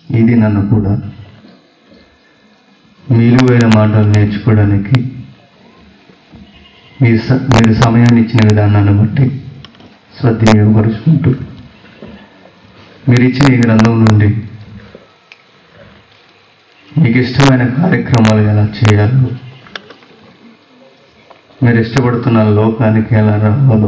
ఇది నన్ను కూడా విలువైన మాటలు నేర్చుకోవడానికి మీరు స- మీరు సమయాన్ని ఇచ్చిన విధానాన్ని బట్టి సద్వినియోగపరుచుకుంటూ మీరు ఇచ్చిన ఈ గ్రంథం నుండి మీకు ఇష్టమైన కార్యక్రమాలు ఎలా చేయాలో మీరు ఇష్టపడుతున్న లోకానికి ఎలా రావాలో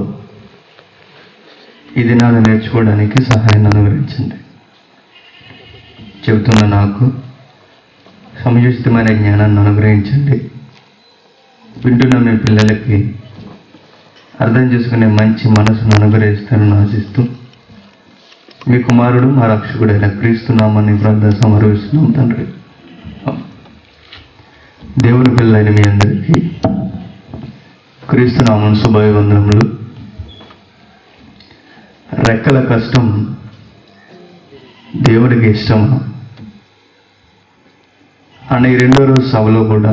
ఇది నాను నేర్చుకోవడానికి సహాయాన్ని అనుగ్రహించండి చెబుతున్న నాకు సముచితమైన జ్ఞానాన్ని అనుగ్రహించండి వింటున్న మీ పిల్లలకి అర్థం చేసుకునే మంచి మనసును అనుగ్రహిస్తానని ఆశిస్తూ మీ కుమారుడు మా రక్షకుడైన క్రీస్తున్నామని ప్రార్థన సమర్పిస్తున్నాం తండ్రి దేవుని పిల్లలైన మీ అందరికీ క్రీస్తునామం శుభాభివందనములు రెక్కల కష్టం దేవుడికి ఇష్టమా అనే ఈ రెండో రోజు సభలో కూడా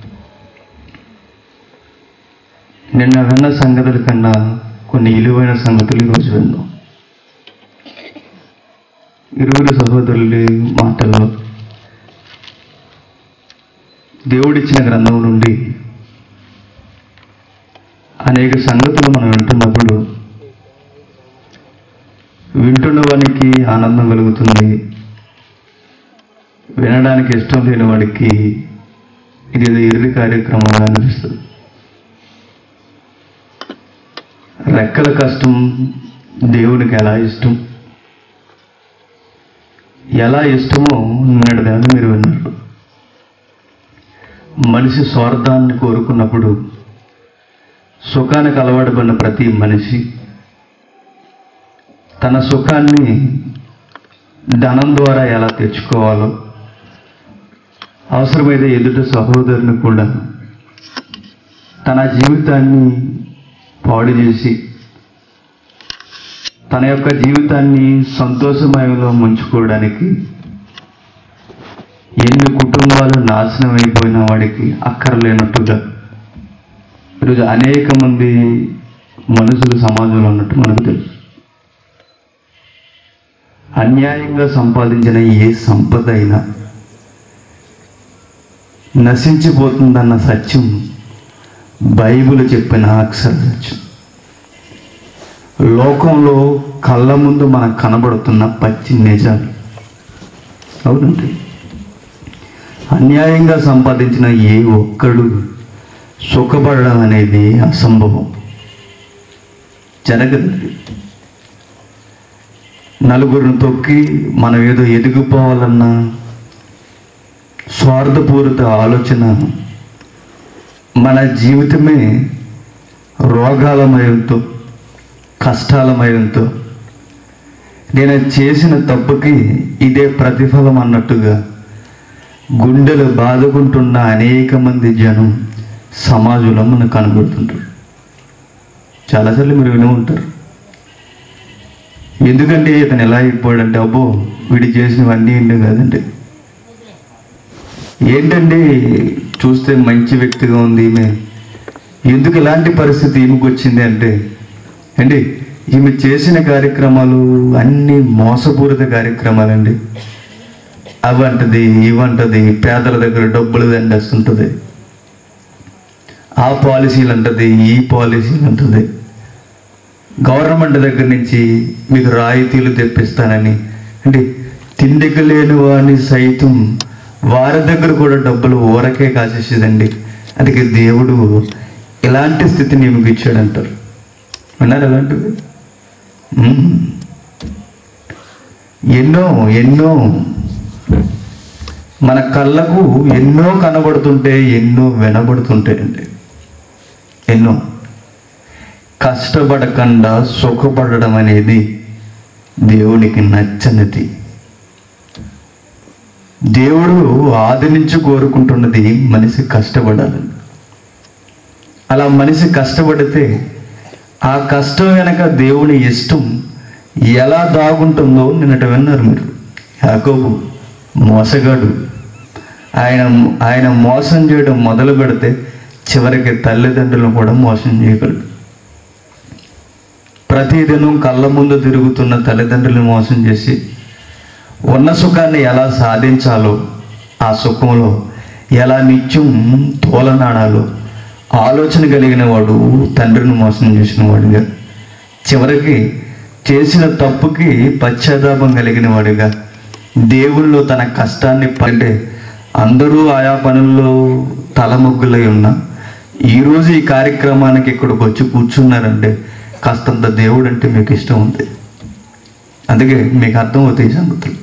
నిన్న విన్న సంగతుల కన్నా కొన్ని విలువైన సంగతులు ఈరోజు విందాం ఇరువురు సహోదరుల మాటల్లో దేవుడిచ్చిన గ్రంథం నుండి అనేక సంగతులు మనం వింటున్నప్పుడు వింటున్నవానికి ఆనందం కలుగుతుంది వినడానికి ఇష్టం లేని వాడికి ఇది ఏదో ఇర్రి కార్యక్రమంగా అనిపిస్తుంది రెక్కల కష్టం దేవునికి ఎలా ఇష్టం ఎలా ఇష్టమో నిన్నటిదాన్ని మీరు విన్నారు మనిషి స్వార్థాన్ని కోరుకున్నప్పుడు సుఖానికి అలవాటు పడిన ప్రతి మనిషి తన సుఖాన్ని ధనం ద్వారా ఎలా తెచ్చుకోవాలో అవసరమైతే ఎదుటి సహోదరుని కూడా తన జీవితాన్ని పాడు చేసి తన యొక్క జీవితాన్ని సంతోషమయంలో ముంచుకోవడానికి ఎన్ని కుటుంబాలు నాశనం అయిపోయిన వాడికి అక్కర్లేనట్టుగా ఈరోజు అనేక మంది మనుషులు సమాజంలో ఉన్నట్టు మనకు తెలుసు అన్యాయంగా సంపాదించిన ఏ సంపద అయినా నశించిపోతుందన్న సత్యం బైబిల్ చెప్పిన అక్షర సత్యం లోకంలో కళ్ళ ముందు మనకు కనబడుతున్న పచ్చి నిజాలు అవునండి అన్యాయంగా సంపాదించిన ఏ ఒక్కడు సుఖపడడం అనేది అసంభవం జరగదండి నలుగురిని తొక్కి మనం ఏదో ఎదిగిపోవాలన్న స్వార్థపూరిత ఆలోచన మన జీవితమే రోగాలమయంతో కష్టాలమయంతో నేను చేసిన తప్పుకి ఇదే ప్రతిఫలం అన్నట్టుగా గుండెలు బాదుకుంటున్న అనేక మంది జనం సమాజంలో మనకు కనబడుతుంటారు చాలాసార్లు మీరు విని ఉంటారు ఎందుకంటే ఇతను ఎలా అయిపోయాడంటే అబ్బో వీడి చేసినవన్నీ ఏంటి కాదండి ఏంటండి చూస్తే మంచి వ్యక్తిగా ఉంది ఈమె ఎందుకు ఇలాంటి పరిస్థితి ఈమెకు వచ్చింది అంటే అండి ఈమె చేసిన కార్యక్రమాలు అన్ని మోసపూరిత కార్యక్రమాలండి అవంటది ఇవంటది పేదల దగ్గర డబ్బులు దండేస్తుంటుంది ఆ పాలసీలు అంటది ఈ పాలసీలు అంటది గవర్నమెంట్ దగ్గర నుంచి మీకు రాయితీలు తెప్పిస్తానని అంటే తిండికి లేని వాడిని సైతం వారి దగ్గర కూడా డబ్బులు ఊరకే కాసేసేదండి అందుకే దేవుడు ఇలాంటి స్థితిని మీకు ఇచ్చాడంటారు విన్నారు ఎలాంటివి మ్మ్. ఎన్నో ఎన్నో మన కళ్ళకు ఎన్నో కనబడుతుంటే ఎన్నో వినబడుతుంటాయండి ఎన్నో కష్టపడకుండా సుఖపడడం అనేది దేవునికి నచ్చనిది దేవుడు ఆది నుంచి కోరుకుంటున్నది మనిషి కష్టపడాలని అలా మనిషి కష్టపడితే ఆ కష్టం వెనక దేవుని ఇష్టం ఎలా దాగుంటుందో నిన్నట విన్నారు మీరు యాకోబు మోసగాడు ఆయన ఆయన మోసం చేయడం మొదలు పెడితే చివరికి తల్లిదండ్రులను కూడా మోసం చేయగలడు ప్రతిదినం కళ్ళ ముందు తిరుగుతున్న తల్లిదండ్రులను మోసం చేసి ఉన్న సుఖాన్ని ఎలా సాధించాలో ఆ సుఖంలో ఎలా నిత్యం తోలనాడాలో ఆలోచన కలిగిన వాడు తండ్రిని మోసం చేసిన వాడుగా చివరికి చేసిన తప్పుకి పశ్చాత్తాపం కలిగిన వాడిగా దేవుళ్ళు తన కష్టాన్ని పండే అందరూ ఆయా పనుల్లో తలమొగ్గులై ఉన్నా ఈరోజు ఈ కార్యక్రమానికి ఇక్కడికి వచ్చి కూర్చున్నారంటే కాస్తంత దేవుడు అంటే మీకు ఇష్టం ఉంది అందుకే మీకు అర్థమవుతాయి ఈ సంగతులు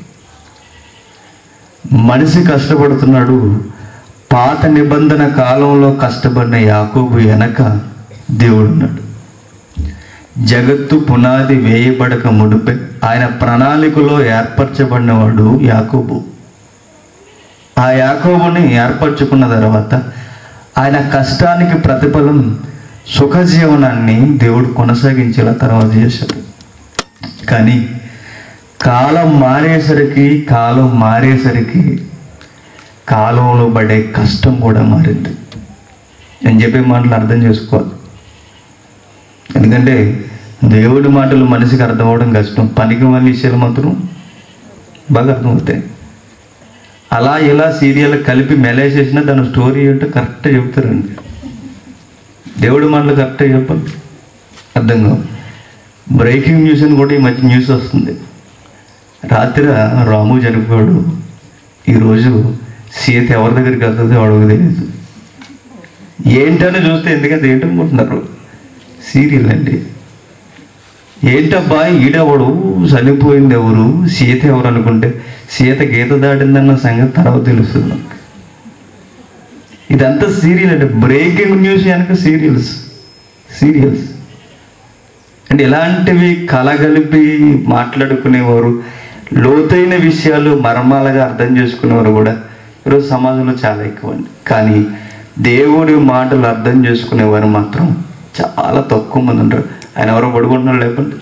మనిషి కష్టపడుతున్నాడు పాత నిబంధన కాలంలో కష్టపడిన యాకోబు వెనక దేవుడు ఉన్నాడు జగత్తు పునాది వేయబడక ముడిపే ఆయన ప్రణాళికలో ఏర్పరచబడినవాడు యాకోబు ఆ యాకోబుని ఏర్పరచుకున్న తర్వాత ఆయన కష్టానికి ప్రతిఫలం సుఖజీవనాన్ని దేవుడు కొనసాగించేలా తర్వాత చేశాడు కానీ కాలం మారేసరికి కాలం మారేసరికి కాలంలో పడే కష్టం కూడా మారింది నేను చెప్పే మాటలు అర్థం చేసుకోవాలి ఎందుకంటే దేవుడి మాటలు మనిషికి అర్థం అవడం కష్టం పనికి మళ్ళీ విషయాలు మాత్రం బాగా అర్థమవుతాయి అలా ఇలా సీరియల్ కలిపి మెలేసేసిన దాని స్టోరీ ఏంటో కరెక్ట్గా చెప్తారండి దేవుడి మాటలు కరెక్ట్గా చెప్పండి అర్థం కావు బ్రేకింగ్ న్యూస్ అని కూడా ఈ మధ్య న్యూస్ వస్తుంది రాత్రి రాము చనిపోయాడు ఈరోజు సీత ఎవరి దగ్గరికి వెళ్తుందో అడుగు తెలియదు ఏంటని చూస్తే ఎందుకంటే ఏంటనుకుంటున్నారు సీరియల్ అండి ఏంటబ్బా ఈడెవడు చనిపోయింది ఎవరు సీత ఎవరు అనుకుంటే సీత గీత దాటిందన్న సంగతి తర్వాత తెలుస్తుంది నాకు ఇదంతా సీరియల్ అంటే బ్రేకింగ్ న్యూస్ వెనక సీరియల్స్ సీరియల్స్ అంటే ఇలాంటివి కలగలిపి మాట్లాడుకునేవారు లోతైన విషయాలు మర్మాలుగా అర్థం చేసుకునేవారు కూడా ఈరోజు సమాజంలో చాలా ఎక్కువ అండి కానీ దేవుడి మాటలు అర్థం చేసుకునేవారు మాత్రం చాలా తక్కువ మంది ఉంటారు ఆయన ఎవరో పడుకుంటున్నారు లేకపోతే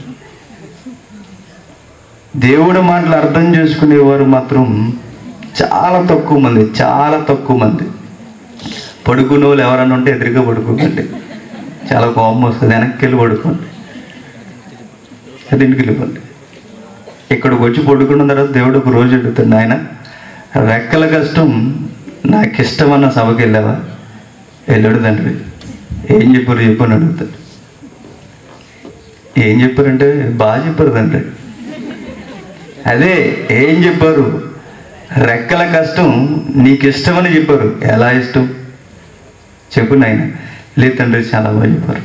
దేవుడి మాటలు అర్థం చేసుకునేవారు మాత్రం చాలా తక్కువ మంది చాలా తక్కువ మంది పడుకునే వాళ్ళు ఎవరన్నా ఉంటే ఎదురుగా పడుకోకండి చాలా కోపం వస్తుంది వెనక్కి వెళ్ళి పడుకోండి ఇంటికి వెళ్ళిపోండి ఇక్కడికి వచ్చి పడుకున్న తర్వాత దేవుడు ఒక రోజు అడుగుతాడు ఆయన రెక్కల కష్టం నాకు ఇష్టమన్న సభకి వెళ్ళావా వెళ్ళాడు తండ్రి ఏం చెప్పారు చెప్పని అడుగుతాడు ఏం చెప్పారంటే బాగా చెప్పారు తండ్రి అదే ఏం చెప్పారు రెక్కల కష్టం నీకు ఇష్టమని చెప్పారు ఎలా ఇష్టం చెప్పు నాయన లేదు తండ్రి చాలా బాగా చెప్పారు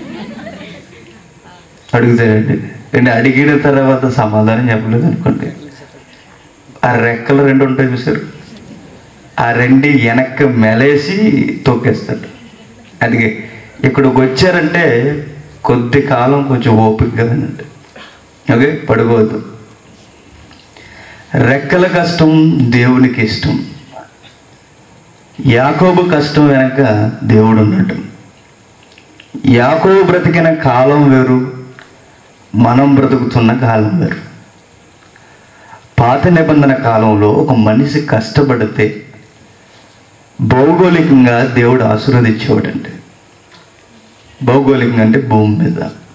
అడుగుతాడండి అంటే అడిగిన తర్వాత సమాధానం చెప్పలేదు అనుకోండి ఆ రెక్కలు రెండు ఉంటాయి చూసారు ఆ రెండు వెనక్కి మెలేసి తొక్కేస్తాడు అందుకే ఇక్కడికి వచ్చారంటే కొద్ది కాలం కొంచెం ఓపికగా వినండి ఓకే పడిపోవద్దు రెక్కల కష్టం దేవునికి ఇష్టం యాకోబు కష్టం వెనక దేవుడు ఉన్నాడు యాకోబు బ్రతికిన కాలం వేరు మనం బ్రతుకుతున్న కాలం వేరు పాత నిబంధన కాలంలో ఒక మనిషి కష్టపడితే భౌగోళికంగా దేవుడు ఆశీర్వదించేవాడండి భౌగోళికంగా అంటే భూమి మీద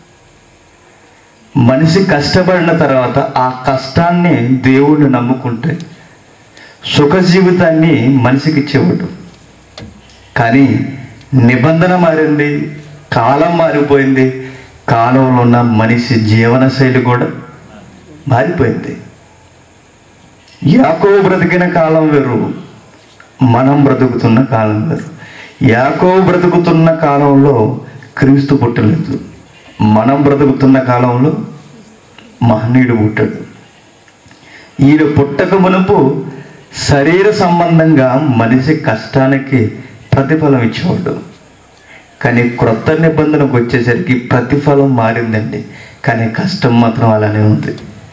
మనిషి కష్టపడిన తర్వాత ఆ కష్టాన్ని దేవుడిని నమ్ముకుంటే సుఖ జీవితాన్ని మనిషికి ఇచ్చేవాడు కానీ నిబంధన మారింది కాలం మారిపోయింది కాలంలో ఉన్న మనిషి జీవన శైలి కూడా మారిపోయింది యాకో బ్రతికిన కాలం వేరు మనం బ్రతుకుతున్న కాలం వేరు యాకో బ్రతుకుతున్న కాలంలో క్రీస్తు పుట్టలేదు మనం బ్రతుకుతున్న కాలంలో మహనీయుడు పుట్టాడు ఈయన పుట్టక మునుపు శరీర సంబంధంగా మనిషి కష్టానికి ప్రతిఫలం ఇచ్చేవాడు కానీ క్రొత్త నిబంధనకు వచ్చేసరికి ప్రతిఫలం మారిందండి కానీ కష్టం మాత్రం అలానే ఉంది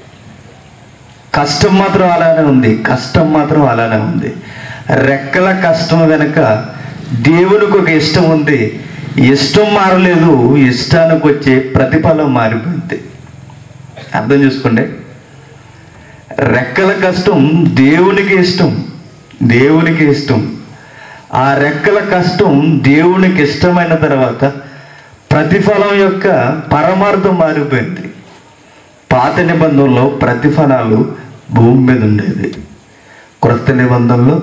కష్టం మాత్రం అలానే ఉంది కష్టం మాత్రం అలానే ఉంది రెక్కల కష్టం వెనక దేవునికి ఒక ఇష్టం ఉంది ఇష్టం మారలేదు ఇష్టానికి వచ్చే ప్రతిఫలం మారిపోయింది అర్థం చేసుకోండి రెక్కల కష్టం దేవునికి ఇష్టం దేవునికి ఇష్టం ఆ రెక్కల కష్టం దేవునికి ఇష్టమైన తర్వాత ప్రతిఫలం యొక్క పరమార్థం మారిపోయింది పాత నిబంధనలో ప్రతిఫలాలు భూమి మీద ఉండేది క్రొత్త నిబంధనలో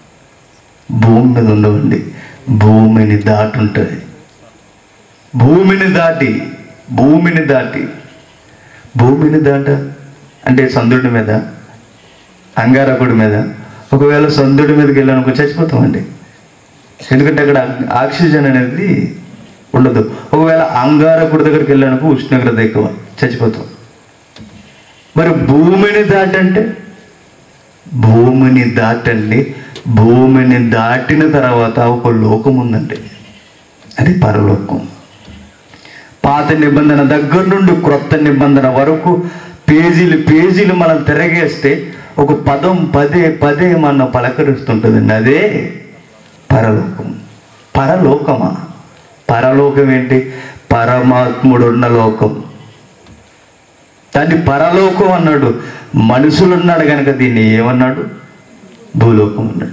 భూమి మీద ఉండవండి భూమిని దాటి ఉంటుంది భూమిని దాటి భూమిని దాటి భూమిని దాట అంటే సందుడి మీద అంగారకుడి మీద ఒకవేళ సందుడి మీదకి వెళ్ళానుకో చచ్చిపోతామండి ఎందుకంటే అక్కడ ఆక్సిజన్ అనేది ఉండదు ఒకవేళ అంగారకుడి దగ్గరికి వెళ్ళానుకో ఉష్ణోగ్రత ఎక్కువ చచ్చిపోతాం మరి భూమిని దాటంటే భూమిని దాటండి భూమిని దాటిన తర్వాత ఒక లోకం ఉందండి అది పరలోకం పాత నిబంధన దగ్గర నుండి క్రొత్త నిబంధన వరకు పేజీలు పేజీలు మనం తిరగేస్తే ఒక పదం పదే పదే మన పలకరిస్తుంటుందండి అదే పరలోకం పరలోకమా పరలోకం ఏంటి పరమాత్ముడున్న లోకం దాన్ని పరలోకం అన్నాడు మనుషులు ఉన్నాడు కనుక దీన్ని ఏమన్నాడు భూలోకం అన్నాడు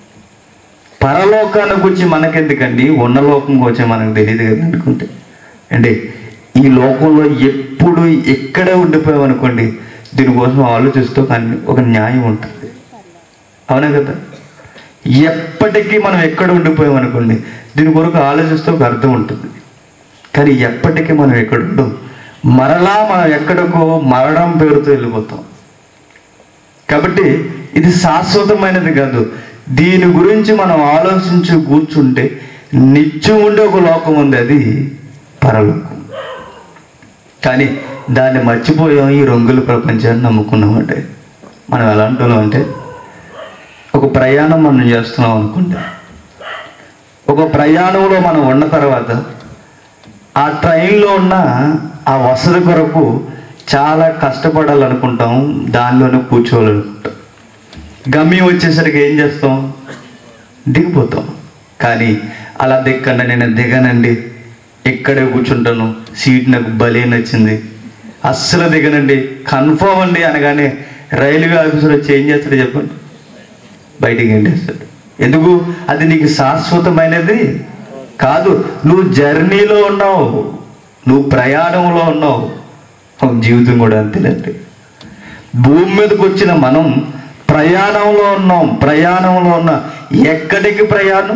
పరలోకాన్ని గురించి మనకెందుకండి ఉన్న లోకం గురించి మనకు తెలియదు కదా అనుకుంటే అంటే ఈ లోకంలో ఎప్పుడు ఎక్కడే ఉండిపోయామనుకోండి దీనికోసం ఆలోచిస్తూ కానీ ఒక న్యాయం ఉంటుంది అవునా కదా ఎప్పటికీ మనం ఎక్కడ ఉండిపోయామనుకోండి దీని కొరకు ఆలోచిస్తూ ఒక అర్థం ఉంటుంది కానీ ఎప్పటికీ మనం ఎక్కడ ఉండం మరలా మనం ఎక్కడికో మరణం పేరుతో వెళ్ళిపోతాం కాబట్టి ఇది శాశ్వతమైనది కాదు దీని గురించి మనం ఆలోచించి కూర్చుంటే నిత్యం ఉండే ఒక లోకం ఉంది అది పరలోకం కానీ దాన్ని మర్చిపోయాం ఈ రంగుల ప్రపంచాన్ని నమ్ముకున్నామంటే మనం ఎలా అంటున్నాం అంటే ఒక ప్రయాణం మనం చేస్తున్నాం అనుకుంటే ఒక ప్రయాణంలో మనం ఉన్న తర్వాత ఆ ట్రైన్లో ఉన్న ఆ వసతి కొరకు చాలా కష్టపడాలనుకుంటాం దానిలోనే కూర్చోవాలనుకుంటాం గమ్యం వచ్చేసరికి ఏం చేస్తాం దిగిపోతాం కానీ అలా దిక్కండి నేను దిగనండి ఇక్కడే కూర్చుంటాను సీట్ నాకు భలే నచ్చింది అస్సలు దిగనండి కన్ఫర్మ్ అండి అనగానే రైల్వే ఆఫీసర్ వచ్చి ఏం చేస్తాడు చెప్పండి బయటికి ఎండేస్తాడు ఎందుకు అది నీకు శాశ్వతమైనది కాదు నువ్వు జర్నీలో ఉన్నావు నువ్వు ప్రయాణంలో ఉన్నావు ఒక జీవితం కూడా అంతేనండి భూమి మీదకి వచ్చిన మనం ప్రయాణంలో ఉన్నాం ప్రయాణంలో ఉన్న ఎక్కడికి ప్రయాణం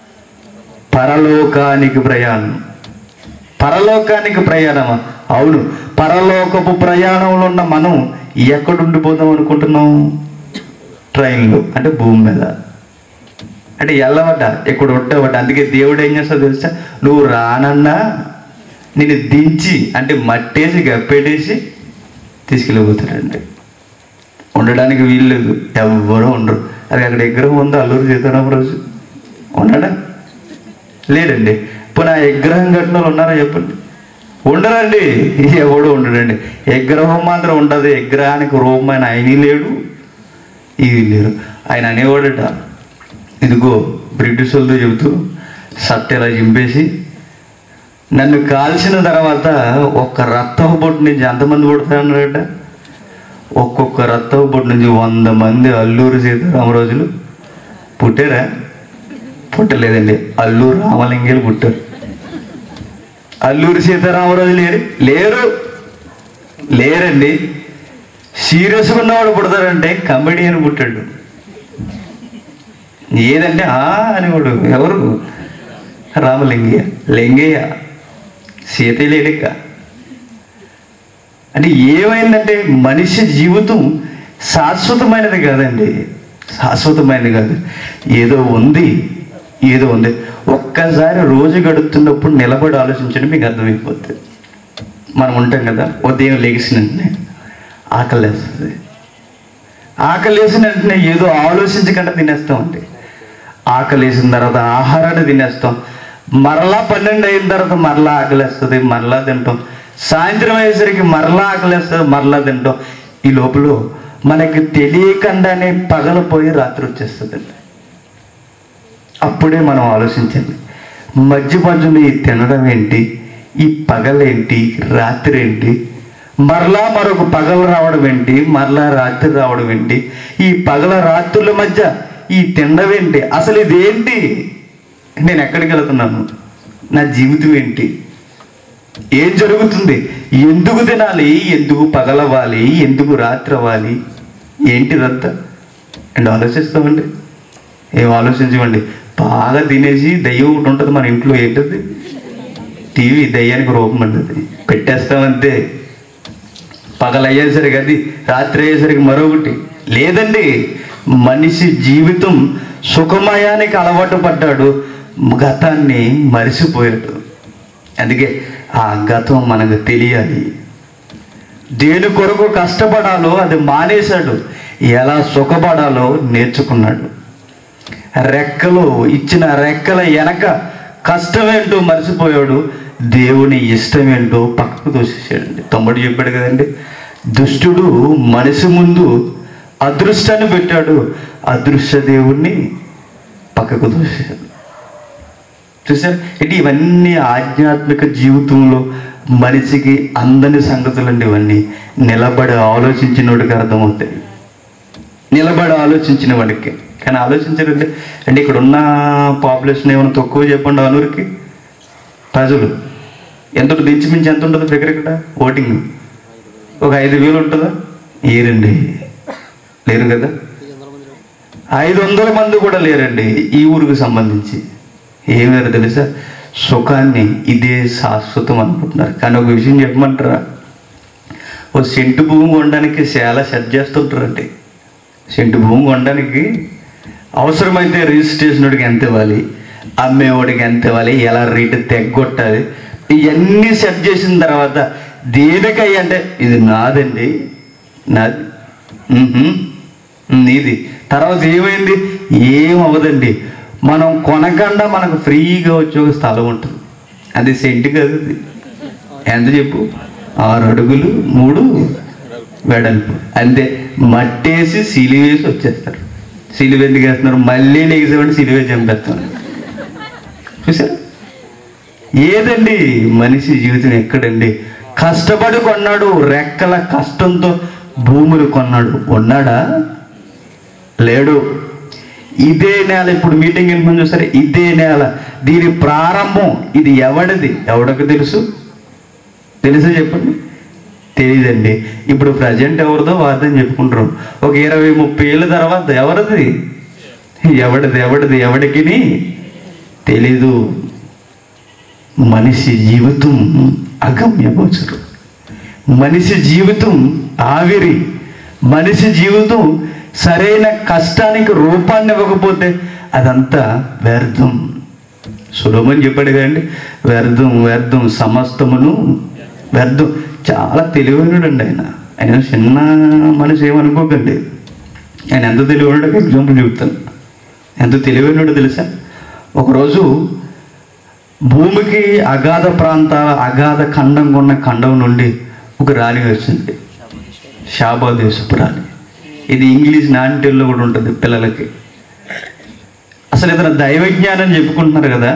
పరలోకానికి ప్రయాణం పరలోకానికి ప్రయాణమా అవును పరలోకపు ప్రయాణంలో ఉన్న మనం ఎక్కడ ఉండిపోదాం అనుకుంటున్నాం ట్రైన్లో అంటే భూమి మీద అంటే ఎల్లవట ఇక్కడ ఉండవట అందుకే దేవుడు ఏం చేస్తాడు తెలుసా నువ్వు రానన్నా నేను దించి అంటే మట్టేసి గప్పెట్టేసి తీసుకెళ్ళిపోతాడండి ఉండడానికి వీలు లేదు ఎవ్వరూ ఉండరు అది అక్కడ విగ్రహం ఉందో అల్లూరు సీతారామరాజు ఉన్నాడా లేడండి పోనీ ఆ విగ్రహం కట్టిన వాళ్ళు ఉన్నారా చెప్పండి ఉండరండి ఎవడు ఉండడండి విగ్రహం మాత్రం ఉండదు విగ్రహానికి రూపమైన ఆయన లేడు ఇది లేరు ఆయన అనేవాడట ఇదిగో బ్రిటిష్ వాళ్ళతో చెబుతూ సత్త ఇలా చింపేసి నన్ను కాల్చిన తర్వాత ఒక్క రక్తపు బొట్టు నుంచి ఎంతమంది పుడతారన్నారట ఒక్కొక్క రక్తపు బొట్టు నుంచి వంద మంది అల్లూరు సీతారామరాజులు పుట్టారా పుట్టలేదండి అల్లూరు రామలింగేలు పుట్టారు అల్లూరి సీతారామరాజు లేరు లేరు లేరండి సీరియస్గా ఉన్నవాడు పుడతారంటే కమెడియన్ పుట్టాడు ఏదంటే ఆ అనేవాడు ఎవరు రామలింగయ్య లింగయ్య సీత లేడిక అంటే ఏమైందంటే మనిషి జీవితం శాశ్వతమైనది కాదండి శాశ్వతమైనది కాదు ఏదో ఉంది ఏదో ఉంది ఒక్కసారి రోజు గడుపుతున్నప్పుడు నిలబడి ఆలోచించండి మీకు అర్థమైపోతుంది మనం ఉంటాం కదా ఉదయం లేచిన వెంటనే ఆకలి వేస్తుంది ఆకలి వేసిన వెంటనే ఏదో ఆలోచించకుండా తినేస్తామండి ఆకలి వేసిన తర్వాత ఆహారాన్ని తినేస్తాం మరలా పన్నెండు అయిన తర్వాత మరలా ఆకలేస్తుంది మరలా తింటాం సాయంత్రం అయ్యేసరికి మరలా ఆకలేస్తుంది మరలా తింటాం ఈ లోపల మనకి తెలియకుండానే పగలపోయి రాత్రి వచ్చేస్తుందండి అప్పుడే మనం ఆలోచించండి మధ్య మధ్యలో ఈ తినడం ఏంటి ఈ పగలేంటి రాత్రి ఏంటి మరలా మరొక పగలు రావడం ఏంటి మరలా రాత్రి రావడం ఏంటి ఈ పగల రాత్రుల మధ్య ఈ తినడం ఏంటి అసలు ఇదేంటి నేను ఎక్కడికి వెళ్తున్నాను నా జీవితం ఏంటి ఏం జరుగుతుంది ఎందుకు తినాలి ఎందుకు పగలవ్వాలి ఎందుకు రాత్రి అవ్వాలి ఏంటిదంతా అండ్ ఆలోచిస్తామండి ఏం ఆలోచించమండి బాగా తినేసి దయ్యం ఒకటి ఉంటుంది మన ఇంట్లో ఏంటది టీవీ దయ్యానికి రూపం అండి అది పెట్టేస్తామంతే పగలు అయ్యేసరికి అది రాత్రి అయ్యేసరికి మరొకటి లేదండి మనిషి జీవితం సుఖమయానికి అలవాటు పడ్డాడు గతాన్ని మరిసిపోయాడు అందుకే ఆ గతం మనకు తెలియాలి దేని కొరకు కష్టపడాలో అది మానేశాడు ఎలా సుఖపడాలో నేర్చుకున్నాడు రెక్కలు ఇచ్చిన రెక్కల వెనక కష్టమేంటో మర్చిపోయాడు దేవుని ఇష్టమేంటో పక్కకు తోసేసాడండి తమ్ముడు చెప్పాడు కదండి దుష్టుడు మనిషి ముందు అదృష్టాన్ని పెట్టాడు అదృశ్య దేవుణ్ణి పక్కకు తోసేశాడు చూసారు అంటే ఇవన్నీ ఆధ్యాత్మిక జీవితంలో మనిషికి అందని సంగతులండి ఇవన్నీ నిలబడి ఆలోచించినోడికి అర్థమవుతాయి నిలబడి ఆలోచించిన వాడికి కానీ ఆలోచించరండి అంటే ఇక్కడ ఉన్న పాపులేషన్ ఏమైనా తక్కువ చెప్పండి అనూరికి ప్రజలు ఎంత ఉంటుంది ఇంచుమించు ఎంత ఉంటుంది ఫిగర్ ఇక్కడ ఓటింగ్ ఒక ఐదు వేలు ఉంటుందా ఏరండి లేరు కదా ఐదు వందల మంది కూడా లేరండి ఈ ఊరికి సంబంధించి ఏమేరు తెలుసా సుఖాన్ని ఇదే శాశ్వతం అనుకుంటున్నారు కానీ ఒక విషయం చెప్పమంటారా ఓ సెంటు భూమి కొనడానికి చాలా సెట్ చేస్తుంటారండి సెంటు భూమి కొనడానికి అవసరమైతే రిజిస్ట్రేషన్ వాడికి ఎంత ఇవ్వాలి అమ్మేవాడికి ఎంత ఇవ్వాలి ఎలా రేటు తెగ్గొట్టాలి ఇవన్నీ సెట్ చేసిన తర్వాత దేనికై అంటే ఇది నాదండి నాది మ్మ్హ్మ్. నీది తర్వాత ఏమైంది ఏం అవ్వదండి మనం కొనకుండా మనకు ఫ్రీగా వచ్చే ఒక స్థలం ఉంటుంది అది సెంట్ కాదు అది ఎంత చెప్పు ఆరు అడుగులు మూడు వెడల్పు అంతే మట్టేసి సిలివేసి వచ్చేస్తారు సిలివ ఎందుకు వేస్తున్నారు మళ్ళీ లేచేవాడిని సిలివే చంపేస్తారు చూసారు ఏదండి మనిషి జీవితం ఎక్కడండి కష్టపడి కొన్నాడు రెక్కల కష్టంతో భూములు కొన్నాడు ఉన్నాడా లేడు ఇదే నేల ఇప్పుడు మీటింగ్ వెళ్ళమని చూస్తారు ఇదే నేల దీని ప్రారంభం ఇది ఎవడిది ఎవడికి తెలుసు తెలుసా చెప్పండి తెలియదండి ఇప్పుడు ప్రజెంట్ ఎవరిదో వాదని చెప్పుకుంటారు ఒక ఇరవై ముప్పై ఏళ్ళ తర్వాత ఎవరిది ఎవడిది ఎవడిది ఎవడికి తెలీదు మనిషి జీవితం అగమ్యగోచరు మనిషి జీవితం ఆవిరి మనిషి జీవితం సరైన కష్టానికి రూపాన్ని ఇవ్వకపోతే అదంతా వ్యర్థం సులభం చెప్పాడు కదండి వ్యర్థం వ్యర్థం సమస్తమును వ్యర్థం చాలా తెలివైనడండి ఆయన ఆయన చిన్న మనిషి ఏమనుకోకండి ఆయన ఎంత తెలివైనడో ఎగ్జాంపుల్ చెబుతాను ఎంత తెలివైనడో తెలుసా ఒకరోజు భూమికి అగాధ ప్రాంత అగాధ ఖండం ఉన్న ఖండం నుండి ఒక రాణి వచ్చింది షాబా దేశపు రాణి ఇది ఇంగ్లీష్ నాంటిల్లో కూడా ఉంటుంది పిల్లలకి అసలు ఇతను దైవ జ్ఞానం చెప్పుకుంటున్నారు కదా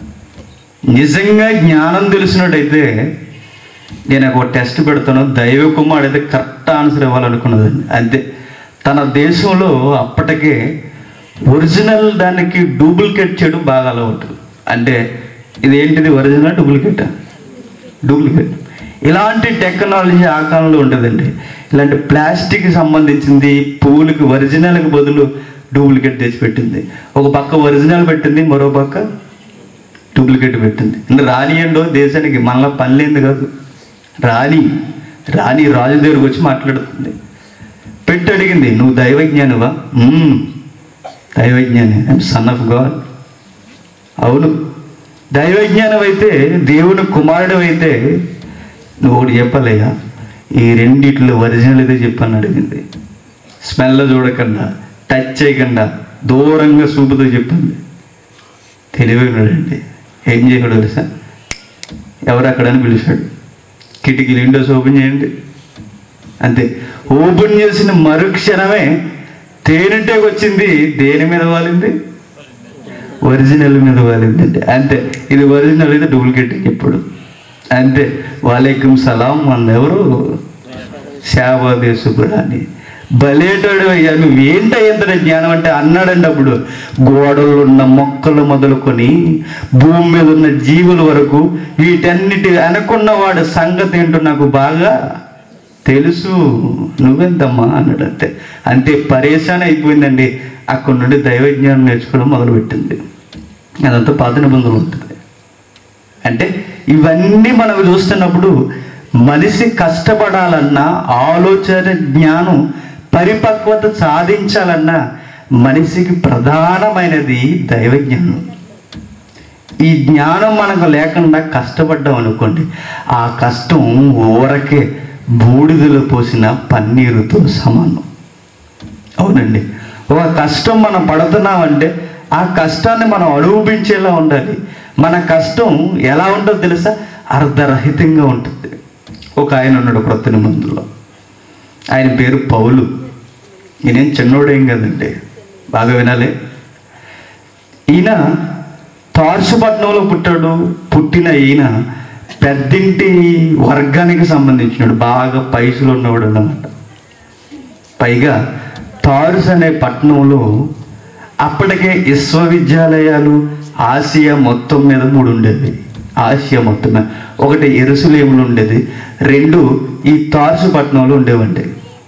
నిజంగా జ్ఞానం తెలిసినట్టయితే నేను ఒక టెస్ట్ పెడతాను దైవ కుమారుడు అయితే కరెక్ట్ ఆన్సర్ ఇవ్వాలనుకున్నదండి అంతే తన దేశంలో అప్పటికే ఒరిజినల్ దానికి డూప్లికేట్ చేయడం బాగా అలవాటు అంటే ఇది ఏంటిది ఒరిజినల్ డూప్లికేట్ డూప్లికేట్ ఇలాంటి టెక్నాలజీ ఆ కాలంలో ఉండదండి ఇలాంటి ప్లాస్టిక్ సంబంధించింది పువ్వులకి ఒరిజినల్కి బదులు డూప్లికేట్ తెచ్చి పెట్టింది ఒక పక్క ఒరిజినల్ పెట్టింది మరో పక్క డూప్లికేట్ పెట్టింది ఇంకా రానియండో దేశానికి మళ్ళీ పనిలేంది కాదు రాణి రాణి రాజు దగ్గరకు వచ్చి మాట్లాడుతుంది పెట్టి అడిగింది నువ్వు దైవజ్ఞానివా "మ్మ్. దైవజ్ఞాని ఐఎమ్ సన్ ఆఫ్ గాడ్ అవును దైవజ్ఞానం అయితే దేవుని కుమారుడు అయితే నువ్వు ఒకటి చెప్పాలయ్యా ఈ రెండిట్లో ఒరిజినల్ అయితే చెప్పని అడిగింది స్మెల్ చూడకుండా టచ్ చేయకుండా దూరంగా చూపుతో చెప్పింది తెలివైనడండి ఏం చేయకూడదు తెలుసా ఎవరు అక్కడని పిలిచాడు కిటికీలు విండోస్ ఓపెన్ చేయండి అంతే ఓపెన్ చేసిన మరుక్షణమే తేనెటేకి వచ్చింది దేని మీద వాలింది ఒరిజినల్ మీద వాలిందండి అంతే ఇది ఒరిజినల్ అయితే డూప్లికేట్ ఇప్పుడు అంతే వాలేకుం సలాం మన ఎవరు శాబాదేశపు రాణి బలేటోడు అయ్యా నువ్వేంట ఎంత జ్ఞానం అంటే అన్నాడండి అప్పుడు గోడలు ఉన్న మొక్కలు మొదలుకొని భూమి మీద ఉన్న జీవుల వరకు వీటన్నిటి అనుకున్న వాడు సంగతి ఏంటో నాకు బాగా తెలుసు నువ్వెంతమ్మా అన్నాడు అంతే అంతే పరేషాన్ అయిపోయిందండి అక్కడి నుండి దైవజ్ఞానం నేర్చుకోవడం మొదలుపెట్టింది అదంతా పాత నిబంధనలు ఉంటుంది అంటే ఇవన్నీ మనం చూస్తున్నప్పుడు మనిషి కష్టపడాలన్నా ఆలోచన జ్ఞానం పరిపక్వత సాధించాలన్నా మనిషికి ప్రధానమైనది దైవ జ్ఞానం ఈ జ్ఞానం మనకు లేకుండా కష్టపడ్డాం అనుకోండి ఆ కష్టం ఊరకే బూడిదలో పోసిన పన్నీరుతో సమానం అవునండి ఒక కష్టం మనం పడుతున్నామంటే ఆ కష్టాన్ని మనం అనుభవించేలా ఉండాలి మన కష్టం ఎలా ఉంటుందో తెలుసా అర్ధరహితంగా ఉంటుంది ఒక ఆయన ఉన్నాడు క్రొత్త నిబంధనలో ఆయన పేరు పౌలు ఈయనేం చిన్నోడేం కదండి బాగా వినాలి ఈయన తార్సుపట్నంలో పుట్టాడు పుట్టిన ఈయన పెద్దింటి వర్గానికి సంబంధించినాడు బాగా పైసలు ఉన్నవాడు అన్నమాట పైగా తారుస్ అనే పట్టణంలో అప్పటికే విశ్వవిద్యాలయాలు ఆసియా మొత్తం మీద మూడు ఉండేది ఆసియా మొత్తం మీద ఒకటి ఎరుసలేములు ఉండేది రెండు ఈ తార్సు పట్టణంలో ఉండేవండి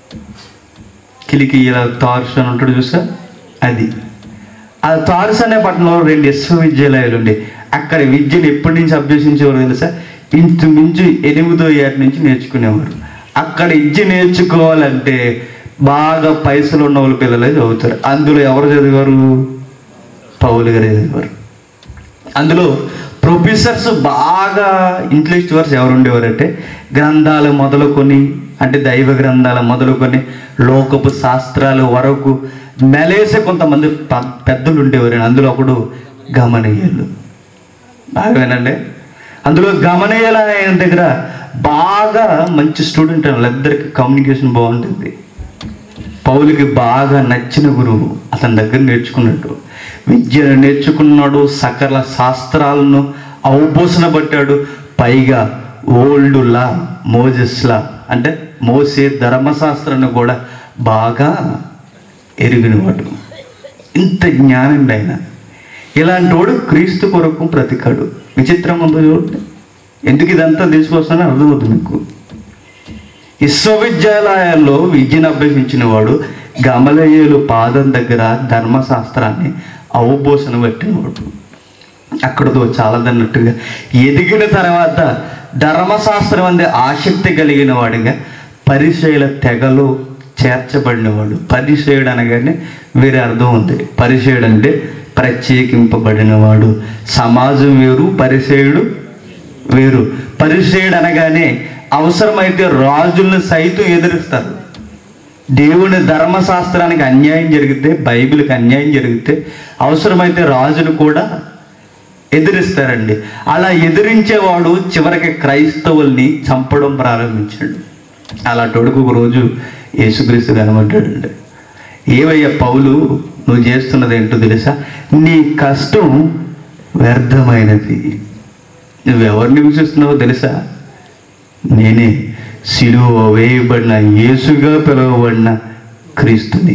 కిలికి ఇలా తార్సు అని ఉంటాడు చూసా అది ఆ తార్స్ అనే పట్టణంలో రెండు విశ్వవిద్యాలయాలు ఉండే అక్కడ విద్యను ఎప్పటి నుంచి అభ్యసించేవారు తెలుసా ఇంచుమించు ఎనిమిదో ఏటి నుంచి నేర్చుకునేవారు అక్కడ విద్య నేర్చుకోవాలంటే బాగా పైసలు ఉన్న వాళ్ళ పిల్లలే చదువుతారు అందులో ఎవరు చదివారు పౌలు గారు చదివారు అందులో ప్రొఫెసర్స్ బాగా ఇంటలెక్చువర్స్ ఎవరు ఉండేవారంటే గ్రంథాలు మొదలుకొని అంటే దైవ గ్రంథాలు మొదలుకొని లోకపు శాస్త్రాలు వరకు మెలేసే కొంతమంది ప- పెద్దలు ఉండేవారు అందులో ఒకడు గమనీయులు బాగా వినండి అందులో గమనీయులు అనే ఆయన దగ్గర బాగా మంచి స్టూడెంట్ వాళ్ళిద్దరికి కమ్యూనికేషన్ బాగుంటుంది పౌలుకి బాగా నచ్చిన గురువు అతని దగ్గర నేర్చుకున్నట్టు విద్యను నేర్చుకున్నాడు సకల శాస్త్రాలను అవబోసన పట్టాడు పైగా ఓల్డ్ లా మోజెస్ లా అంటే మోసే ధర్మశాస్త్రాన్ని కూడా బాగా ఎరిగినవాడు ఇంత జ్ఞానం ఆయన ఇలాంటి వాడు క్రీస్తు కొరకు బ్రతికాడు విచిత్రం ఉందో చూడండి ఎందుకు ఇదంతా తీసుకొస్తానో అర్థమవుతుంది మీకు విశ్వవిద్యాలయాల్లో విద్యను అభ్యసించిన వాడు గమలయ్యలు పాదం దగ్గర ధర్మశాస్త్రాన్ని అవబోసన పెట్టినవాడు అక్కడతో చాలదన్నట్టుగా ఎదిగిన తర్వాత ధర్మశాస్త్రం అందే ఆసక్తి కలిగిన వాడిగా పరిశైల తెగలో చేర్చబడినవాడు పరిచయుడు అనగానే వేరే అర్థం ఉంది పరిచయుడు అంటే ప్రత్యేకింపబడినవాడు సమాజం వేరు పరిచయుడు వేరు పరిచయుడు అనగానే అవసరమైతే రాజులను సైతం ఎదురిస్తారు దేవుని ధర్మశాస్త్రానికి అన్యాయం జరిగితే బైబిల్కి అన్యాయం జరిగితే అవసరమైతే రాజును కూడా ఎదిరిస్తారండి అలా ఎదిరించేవాడు చివరికి క్రైస్తవుల్ని చంపడం ప్రారంభించాడు అలాంటి ఒక రోజు యేసుక్రీస్తు కనబడ్డాడండి ఏవయ్య పౌలు నువ్వు చేస్తున్నది ఏంటో తెలుసా నీ కష్టం వ్యర్థమైనది నువ్వెవరిని విశ్వస్తున్నావో తెలుసా నేనే సిలువ వేయబడిన యేసుగా పిలువబడిన క్రీస్తుని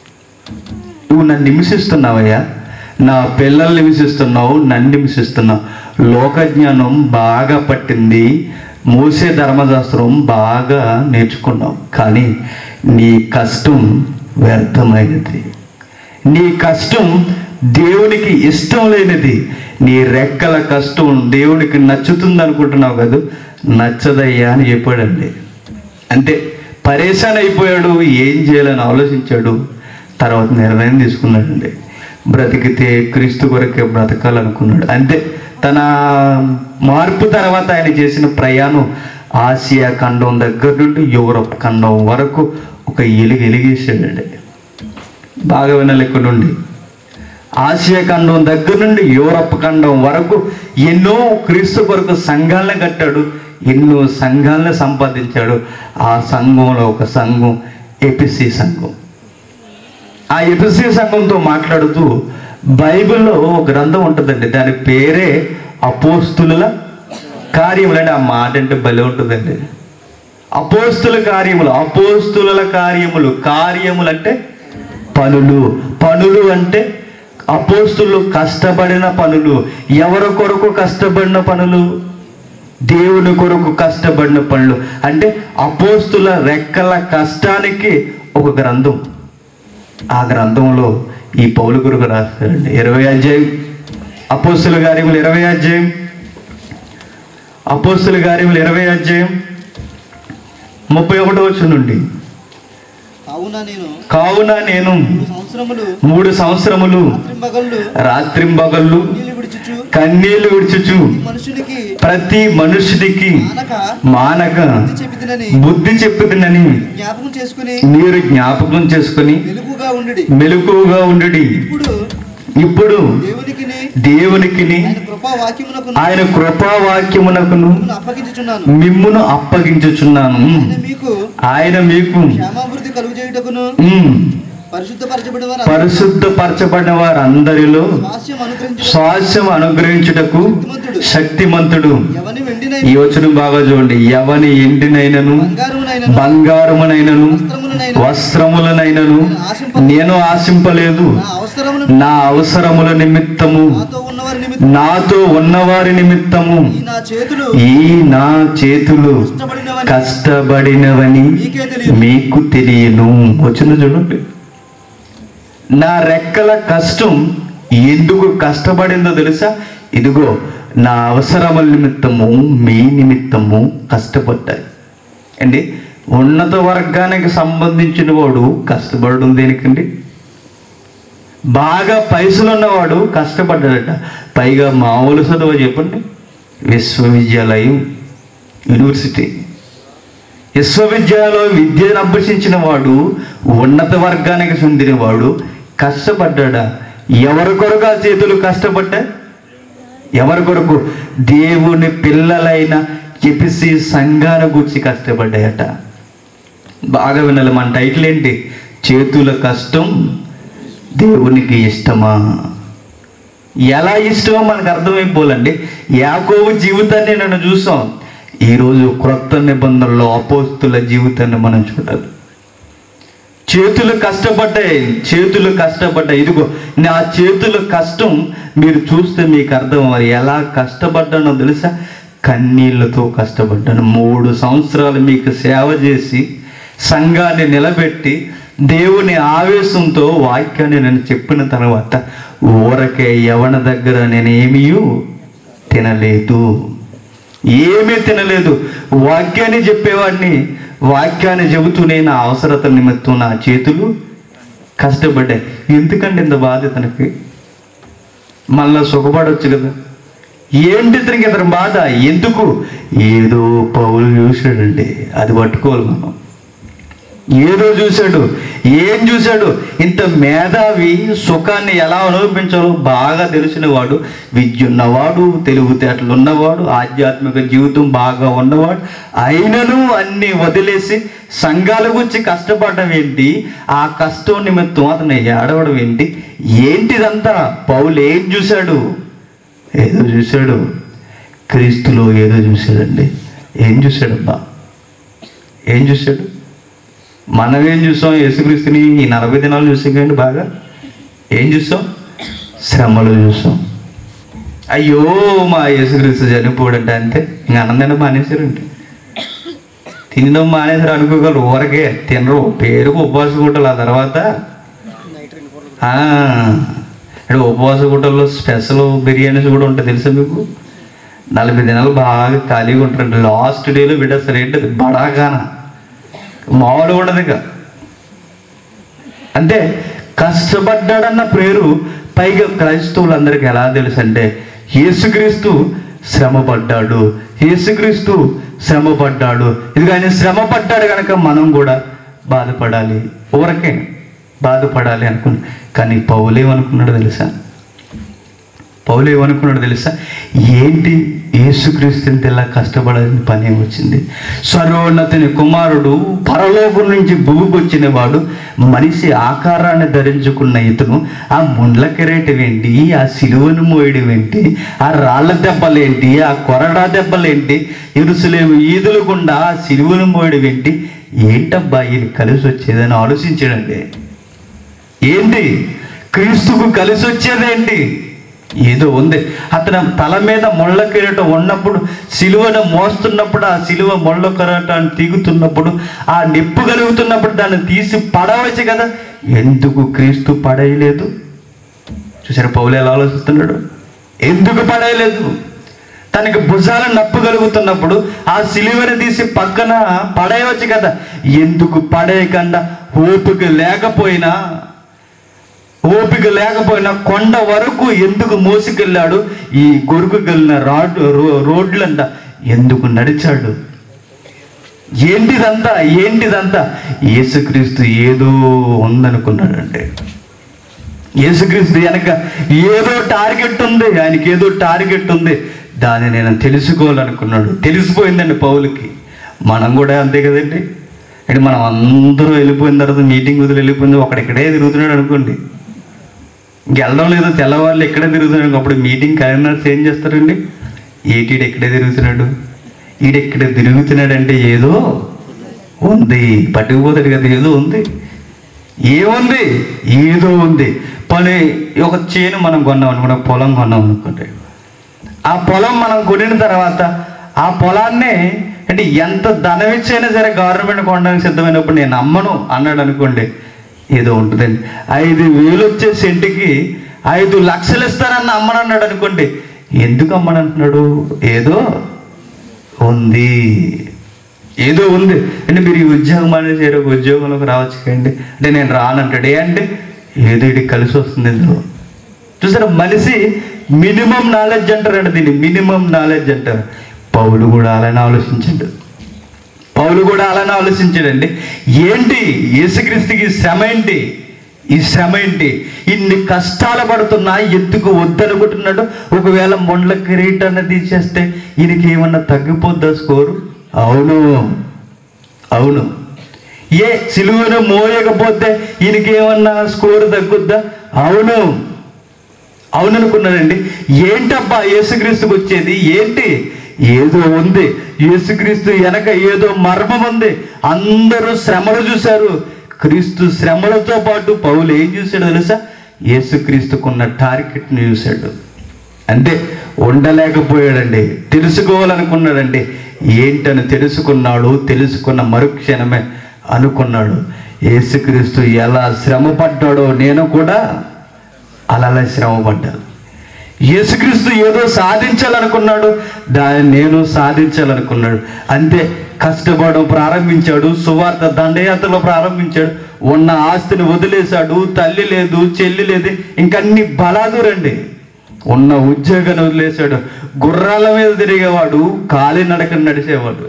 నువ్వు నన్ను హింసిస్తున్నావయ్యా నా పిల్లల్ని హింసిస్తున్నావు నన్ను హింసిస్తున్నావు లోకజ్ఞానం బాగా పట్టింది మోసే ధర్మశాస్త్రం బాగా నేర్చుకున్నావు కానీ నీ కష్టం వ్యర్థమైనది నీ కష్టం దేవునికి ఇష్టం లేనిది నీ రెక్కల కష్టం దేవునికి నచ్చుతుంది అనుకుంటున్నావు కదా నచ్చదయ్యా అని చెప్పాడండి అంతే పరేషాన్ అయిపోయాడు ఏం చేయాలని ఆలోచించాడు తర్వాత నిర్ణయం తీసుకున్నాడండి బ్రతికితే క్రీస్తు కొరకే బ్రతకాలనుకున్నాడు అంతే తన మార్పు తర్వాత ఆయన చేసిన ప్రయాణం ఆసియా ఖండం దగ్గర నుండి యూరప్ ఖండం వరకు ఒక ఎలుగు ఎలిగేసాడండి బాగా వినాలి ఇక్కడ నుండి ఆసియా ఖండం దగ్గర నుండి యూరప్ ఖండం వరకు ఎన్నో క్రీస్తు కొరకు సంఘాలను కట్టాడు ఎన్నో సంఘాలను సంపాదించాడు ఆ సంఘంలో ఒక సంఘం ఎపిసి సంఘం ఆ ఎపిసి సంఘంతో మాట్లాడుతూ బైబిల్లో ఒక గ్రంథం ఉంటుందండి దాని పేరే అపోస్తుల కార్యములు అంటే ఆ మాట అంటే భలే ఉంటుందండి అపోస్తుల కార్యములు అపోస్తుల కార్యములు కార్యములు అంటే పనులు పనులు అంటే అపోస్తులు కష్టపడిన పనులు ఎవరి కొరకు కష్టపడిన పనులు దేవుని కొరకు కష్టపడిన పనులు అంటే అపోస్తుల రెక్కల కష్టానికి ఒక గ్రంథం ఆ గ్రంథంలో ఈ పౌలు గురుకు రాస్తారండి ఇరవై అధ్యాయం అపోస్తుల కార్యములు ఇరవై అధ్యాయం అపోస్తుల కార్యములు ఇరవై అధ్యాయం ముప్పై ఒకటో వచ్చి నుండి కావున నేను కావున నేను మూడు సంవత్సరములు మూడు సంవత్సరములు రాత్రింబగళ్ళు రాత్రింబగళ్ళు నీళ్లు విడిచుచు కన్నీళ్లు విడుచుచు ఈ మనుషునికి ప్రతి మనుషుడికి ఆనక మానక బుద్ధి చెప్పిదినని బుద్ధి చెప్పుతుందని జ్ఞాపకం చేసుకుని మీరు జ్ఞాపకం చేసుకుని వెలుగుగా ఉండి మెలకువగా ఉండు ఇప్పుడు ఇప్పుడు దేవునికి దేవునికిని ఆయన కృపా వాక్యమునకు ఆయన కృపావాక్యమునకును అప్పగించుచున్నాను మిమ్మును అప్పగించుచున్నాను ఆయన మీకు ఆయన మీకు క్షేమాభివృద్ధి కలుగు చేయుటకును ఉమ్, పరిశుద్ధపరచబడిన వారు పరిశుద్ధపరచబడిన వారందరిలో స్వాస్యం అనుగ్రహించు స్వాస్యం అనుగ్రహించుటకు శక్తిమంతుడు ఎవని వెండినై ఈ వచనం బాగా చూడండి ఎవని ఎండినైనను బంగారమునైన బంగారమునైనను వస్త్రములనైన వస్త్రములనైనను నేను ఆశింపలేదు నా అవసరమును నా అవసరముల నిమిత్తము నాతో ఉన్నవారి నిమిత్తం నాతో ఉన్నవారి నిమిత్తము ఈ నా చేతులు ఈ నా చేతులు కష్టపడినవని కష్టపడినవని మీకే తెలియదు మీకు తెలియను వచ్చిన చూడండి నా రెక్కల కష్టం ఎందుకు కష్టపడిందో తెలుసా ఇదిగో నా అవసరముల నిమిత్తము మీ నిమిత్తము కష్టపడ్డాయి అండి ఉన్నత వర్గానికి సంబంధించిన వాడు కష్టపడడం దేనికండి బాగా పైసలు ఉన్నవాడు కష్టపడ్డాడట పైగా మామూలు చదువు చెప్పండి విశ్వవిద్యాలయం యూనివర్సిటీ విశ్వవిద్యాలయంలో విద్యను అభ్యసించిన వాడు ఉన్నత వర్గానికి చెందినవాడు కష్టపడ్డాడా ఎవరి కొరకు ఆ చేతులు కష్టపడ్డా ఎవరి కొరకు దేవుని పిల్లలైన ఎపిసి సంఘాల గురించి కష్టపడ్డాయట బాగా వినాలి మన టైటిల్ ఏంటి చేతుల కష్టం దేవునికి ఇష్టమా ఎలా ఇష్టమో మనకు అర్థమైపోలండి యాకోబు జీవితాన్ని నన్ను చూసాం ఈరోజు క్రొత్త నిబంధనలో అపోస్తుల జీవితాన్ని మనం చూడాలి చేతులు కష్టపడ్డాయి చేతులు కష్టపడ్డాయి ఇదిగో నా చేతుల కష్టం మీరు చూస్తే మీకు అర్థం మరి ఎలా కష్టపడ్డానో తెలుసా కన్నీళ్లతో కష్టపడ్డాను మూడు సంవత్సరాలు మీకు సేవ చేసి సంఘాన్ని నిలబెట్టి దేవుని ఆవేశంతో వాక్యాన్ని నేను చెప్పిన తర్వాత ఊరకే యవన దగ్గర నేనేమీ తినలేదు ఏమీ తినలేదు వాక్యాన్ని చెప్పేవాడిని వాక్యాన్ని చెబుతూ నేను ఆ అవసరత నిమిత్తం నా చేతులు కష్టపడ్డాయి ఎందుకండి ఇంత బాధ తనకి మళ్ళా సుఖపడవచ్చు కదా ఏంటి ఇతనికి ఇతని బాధ ఎందుకు ఏదో పౌలు చూశాడండి అది పట్టుకోవాలి మనం ఏదో చూశాడు ఏం చూశాడు ఇంత మేధావి సుఖాన్ని ఎలా అనుభవించాలో బాగా తెలిసిన వాడు విద్య ఉన్నవాడు తెలివితేటలు ఉన్నవాడు ఆధ్యాత్మిక జీవితం బాగా ఉన్నవాడు అయినను అన్ని వదిలేసి సంఘాల గురించి కష్టపడడం ఏంటి ఆ కష్టం నిమిత్తం అతను ఏడవడం ఏంటి ఏంటిదంతా పౌలు ఏం చూశాడు ఏదో చూశాడు క్రీస్తులో ఏదో చూశాడండి ఏం చూశాడబ్బా ఏం చూశాడు మనం ఏం చూసాం యేసుక్రీస్తుని ఈ నలభై దినాలు చూసాం కండి బాగా ఏం చూసాం శ్రమలు చూసాం అయ్యో మా యేసుక్రీస్తు చనిపోడంటే అంతే ఇంక అన్నం మానేశారండి తినడం మానేశారు అనుకోగలరు ఊరకే తినరు పేరుకు ఉపవాస గుట్టలు ఆ తర్వాత ఆ, ఇక్కడ ఉపవాస గుట్టల్లో స్పెషల్ బిర్యానీస్ కూడా ఉంటాయి తెలుసా మీకు నలభై దినాలు బాగా ఖాళీగా ఉంటారండి లాస్ట్ డేలో విడేస్తారు ఏంటి బడాగాన మామూలు ఉండదు ఇక అంటే కష్టపడ్డాడన్న పేరు పైగా క్రైస్తవులందరికీ ఎలా తెలుసు అంటే యేసుక్రీస్తు శ్రమ పడ్డాడు యేసుక్రీస్తు శ్రమ పడ్డాడు ఇది ఆయన శ్రమ పడ్డాడు కనుక మనం కూడా బాధపడాలి ఊరకే బాధపడాలి అనుకున్నా కానీ పౌలేమనుకున్నాడు తెలుసా పౌలు ఏమనుకున్నాడు తెలుసా ఏంటి యేసుక్రీస్తు ఇంత ఇలా కష్టపడాల్సిన పని వచ్చింది సర్వోన్నతిని కుమారుడు పరలోకం నుంచి భూమికి వచ్చిన వాడు మనిషి ఆకారాన్ని ధరించుకున్న ఇతను ఆ ముండ్ల కిరీటం ఏంటి ఆ సిలువను మోయడం ఏంటి ఆ రాళ్ళ దెబ్బలేంటి ఆ కొరడా దెబ్బలేంటి ఇరుసులేము ఈదులు గుండా ఆ సిలువను మోయడం ఏంటి ఏంటబ్బా ఇది కలిసి వచ్చేదని ఆలోచించాడండి ఏంటి క్రీస్తుకు కలిసి వచ్చేదేంటి ఏదో ఉంది అతను తల మీద ముళ్ళ కిరీటం ఉన్నప్పుడు సిలువను మోస్తున్నప్పుడు ఆ సిలువ ముళ్ళ కిరీటాన్ని తీగుతున్నప్పుడు ఆ నిప్పు కలుగుతున్నప్పుడు దాన్ని తీసి పడవచ్చు కదా ఎందుకు క్రీస్తు పడేయలేదు చూసారు పౌలు ఎలా ఆలోచిస్తున్నాడు ఎందుకు పడేయలేదు తనకి భుజాల నప్పు కలుగుతున్నప్పుడు ఆ సిలువని తీసి పక్కన పడేయవచ్చు కదా ఎందుకు పడేయకుండా ఓపిక లేకపోయినా ఓపిక లేకపోయినా కొండ వరకు ఎందుకు మోసుకెళ్ళాడు ఈ గొరుకుకెళ్ళిన రాడ్ రో- రోడ్లంట ఎందుకు నడిచాడు ఏంటిదంతా ఏంటిదంతా యేసుక్రీస్తు ఏదో ఉందనుకున్నాడంటే యేసుక్రీస్తు వెనక ఏదో టార్గెట్ ఉంది ఆయనకి ఏదో టార్గెట్ ఉంది దాన్ని నేను తెలుసుకోవాలనుకున్నాడు తెలిసిపోయిందండి పౌలకి మనం కూడా అంతే కదండి అంటే మనం అందరూ వెళ్ళిపోయిన తర్వాత మీటింగ్ వదిలి వెళ్ళిపోయింది ఒకడు ఇక్కడే తిరుగుతున్నాడు అనుకోండి ఇంకెళ్ళడం లేదు తెల్లవాళ్ళు ఇక్కడే తిరుగుతున్నాడు అప్పుడు మీటింగ్ కరీంనగర్స్ ఏం చేస్తారండి ఏటీడు ఎక్కడే తిరుగుతున్నాడు ఈడెక్కడ తిరుగుతున్నాడంటే ఏదో ఉంది పట్టుకుపోతాడు కదా ఏదో ఉంది ఏముంది ఏదో ఉంది పని ఒక చేను మనం కొన్నాం అనుకుంటే పొలం కొన్నాం అనుకుంటే ఆ పొలం మనం కొనిన తర్వాత ఆ పొలాన్ని అంటే ఎంత ధనం ఇచ్చైనా సరే గవర్నమెంట్ కొనడానికి సిద్ధమైనప్పుడు నేను అమ్మను అన్నాడు అనుకోండి ఏదో ఉంటుందండి ఐదు వేలు వచ్చే సెంటుకి ఐదు లక్షలు ఇస్తానన్న అమ్మను అన్నాడు అనుకోండి ఎందుకు అమ్మనంటున్నాడు ఏదో ఉంది ఏదో ఉంది అంటే మీరు ఈ ఉద్యోగం అనేది చేయరు ఒక ఉద్యోగంలోకి రావచ్చు కండి అంటే నేను రానంటాడు ఏ అంటే ఏదో ఇటు కలిసి వస్తుంది ఇందులో చూసారా మనిషి మినిమం నాలెడ్జ్ అంటారండి దీన్ని మినిమం నాలెడ్జ్ అంటారు పౌలు కూడా అలానే ఆలోచించండు పౌలు కూడా అలానే ఆలోచించాడండి ఏంటి యేసుక్రీస్తుకి శ్రమ ఏంటి ఈ శ్రమ ఏంటి ఇన్ని కష్టాలు పడుతున్నా ఎందుకు వద్దనుకుంటున్నాడు ఒకవేళ మొండ్ల కిరీటాన్ని తీసేస్తే ఈయనకి ఏమన్నా తగ్గిపోద్దా స్కోరు అవును అవును ఏ సిలువను మోయకపోతే ఈయనకి ఏమన్నా స్కోరు తగ్గుద్దా అవును అవును అనుకున్నాడండి ఏంటబ్బా యేసుక్రీస్తుకు వచ్చేది ఏంటి ఏదో ఉంది యేసుక్రీస్తు వెనక ఏదో మర్మం ఉంది అందరూ శ్రమలు చూశారు క్రీస్తు శ్రమలతో పాటు పౌలు ఏం చూశాడు తెలుసా యేసుక్రీస్తుకున్న టార్గెట్ని చూశాడు అంతే ఉండలేకపోయాడండి తెలుసుకోవాలనుకున్నాడండి ఏంటని తెలుసుకున్నాడు తెలుసుకున్న మరుక్షణమే అనుకున్నాడు యేసుక్రీస్తు ఎలా శ్రమ పడ్డాడో నేను కూడా అలానే శ్రమ పడ్డాను యేసుక్రీస్తు ఏదో సాధించాలనుకున్నాడు దాన్ని నేను సాధించాలనుకున్నాడు అంతే కష్టపడడం ప్రారంభించాడు సువార్త దండయాత్రలో ప్రారంభించాడు ఉన్న ఆస్తిని వదిలేశాడు తల్లి లేదు చెల్లి లేదు ఇంకన్ని బలాదురండి ఉన్న ఉద్యోగాన్ని వదిలేశాడు గుర్రాల మీద తిరిగేవాడు కాలి నడకన నడిచేవాడు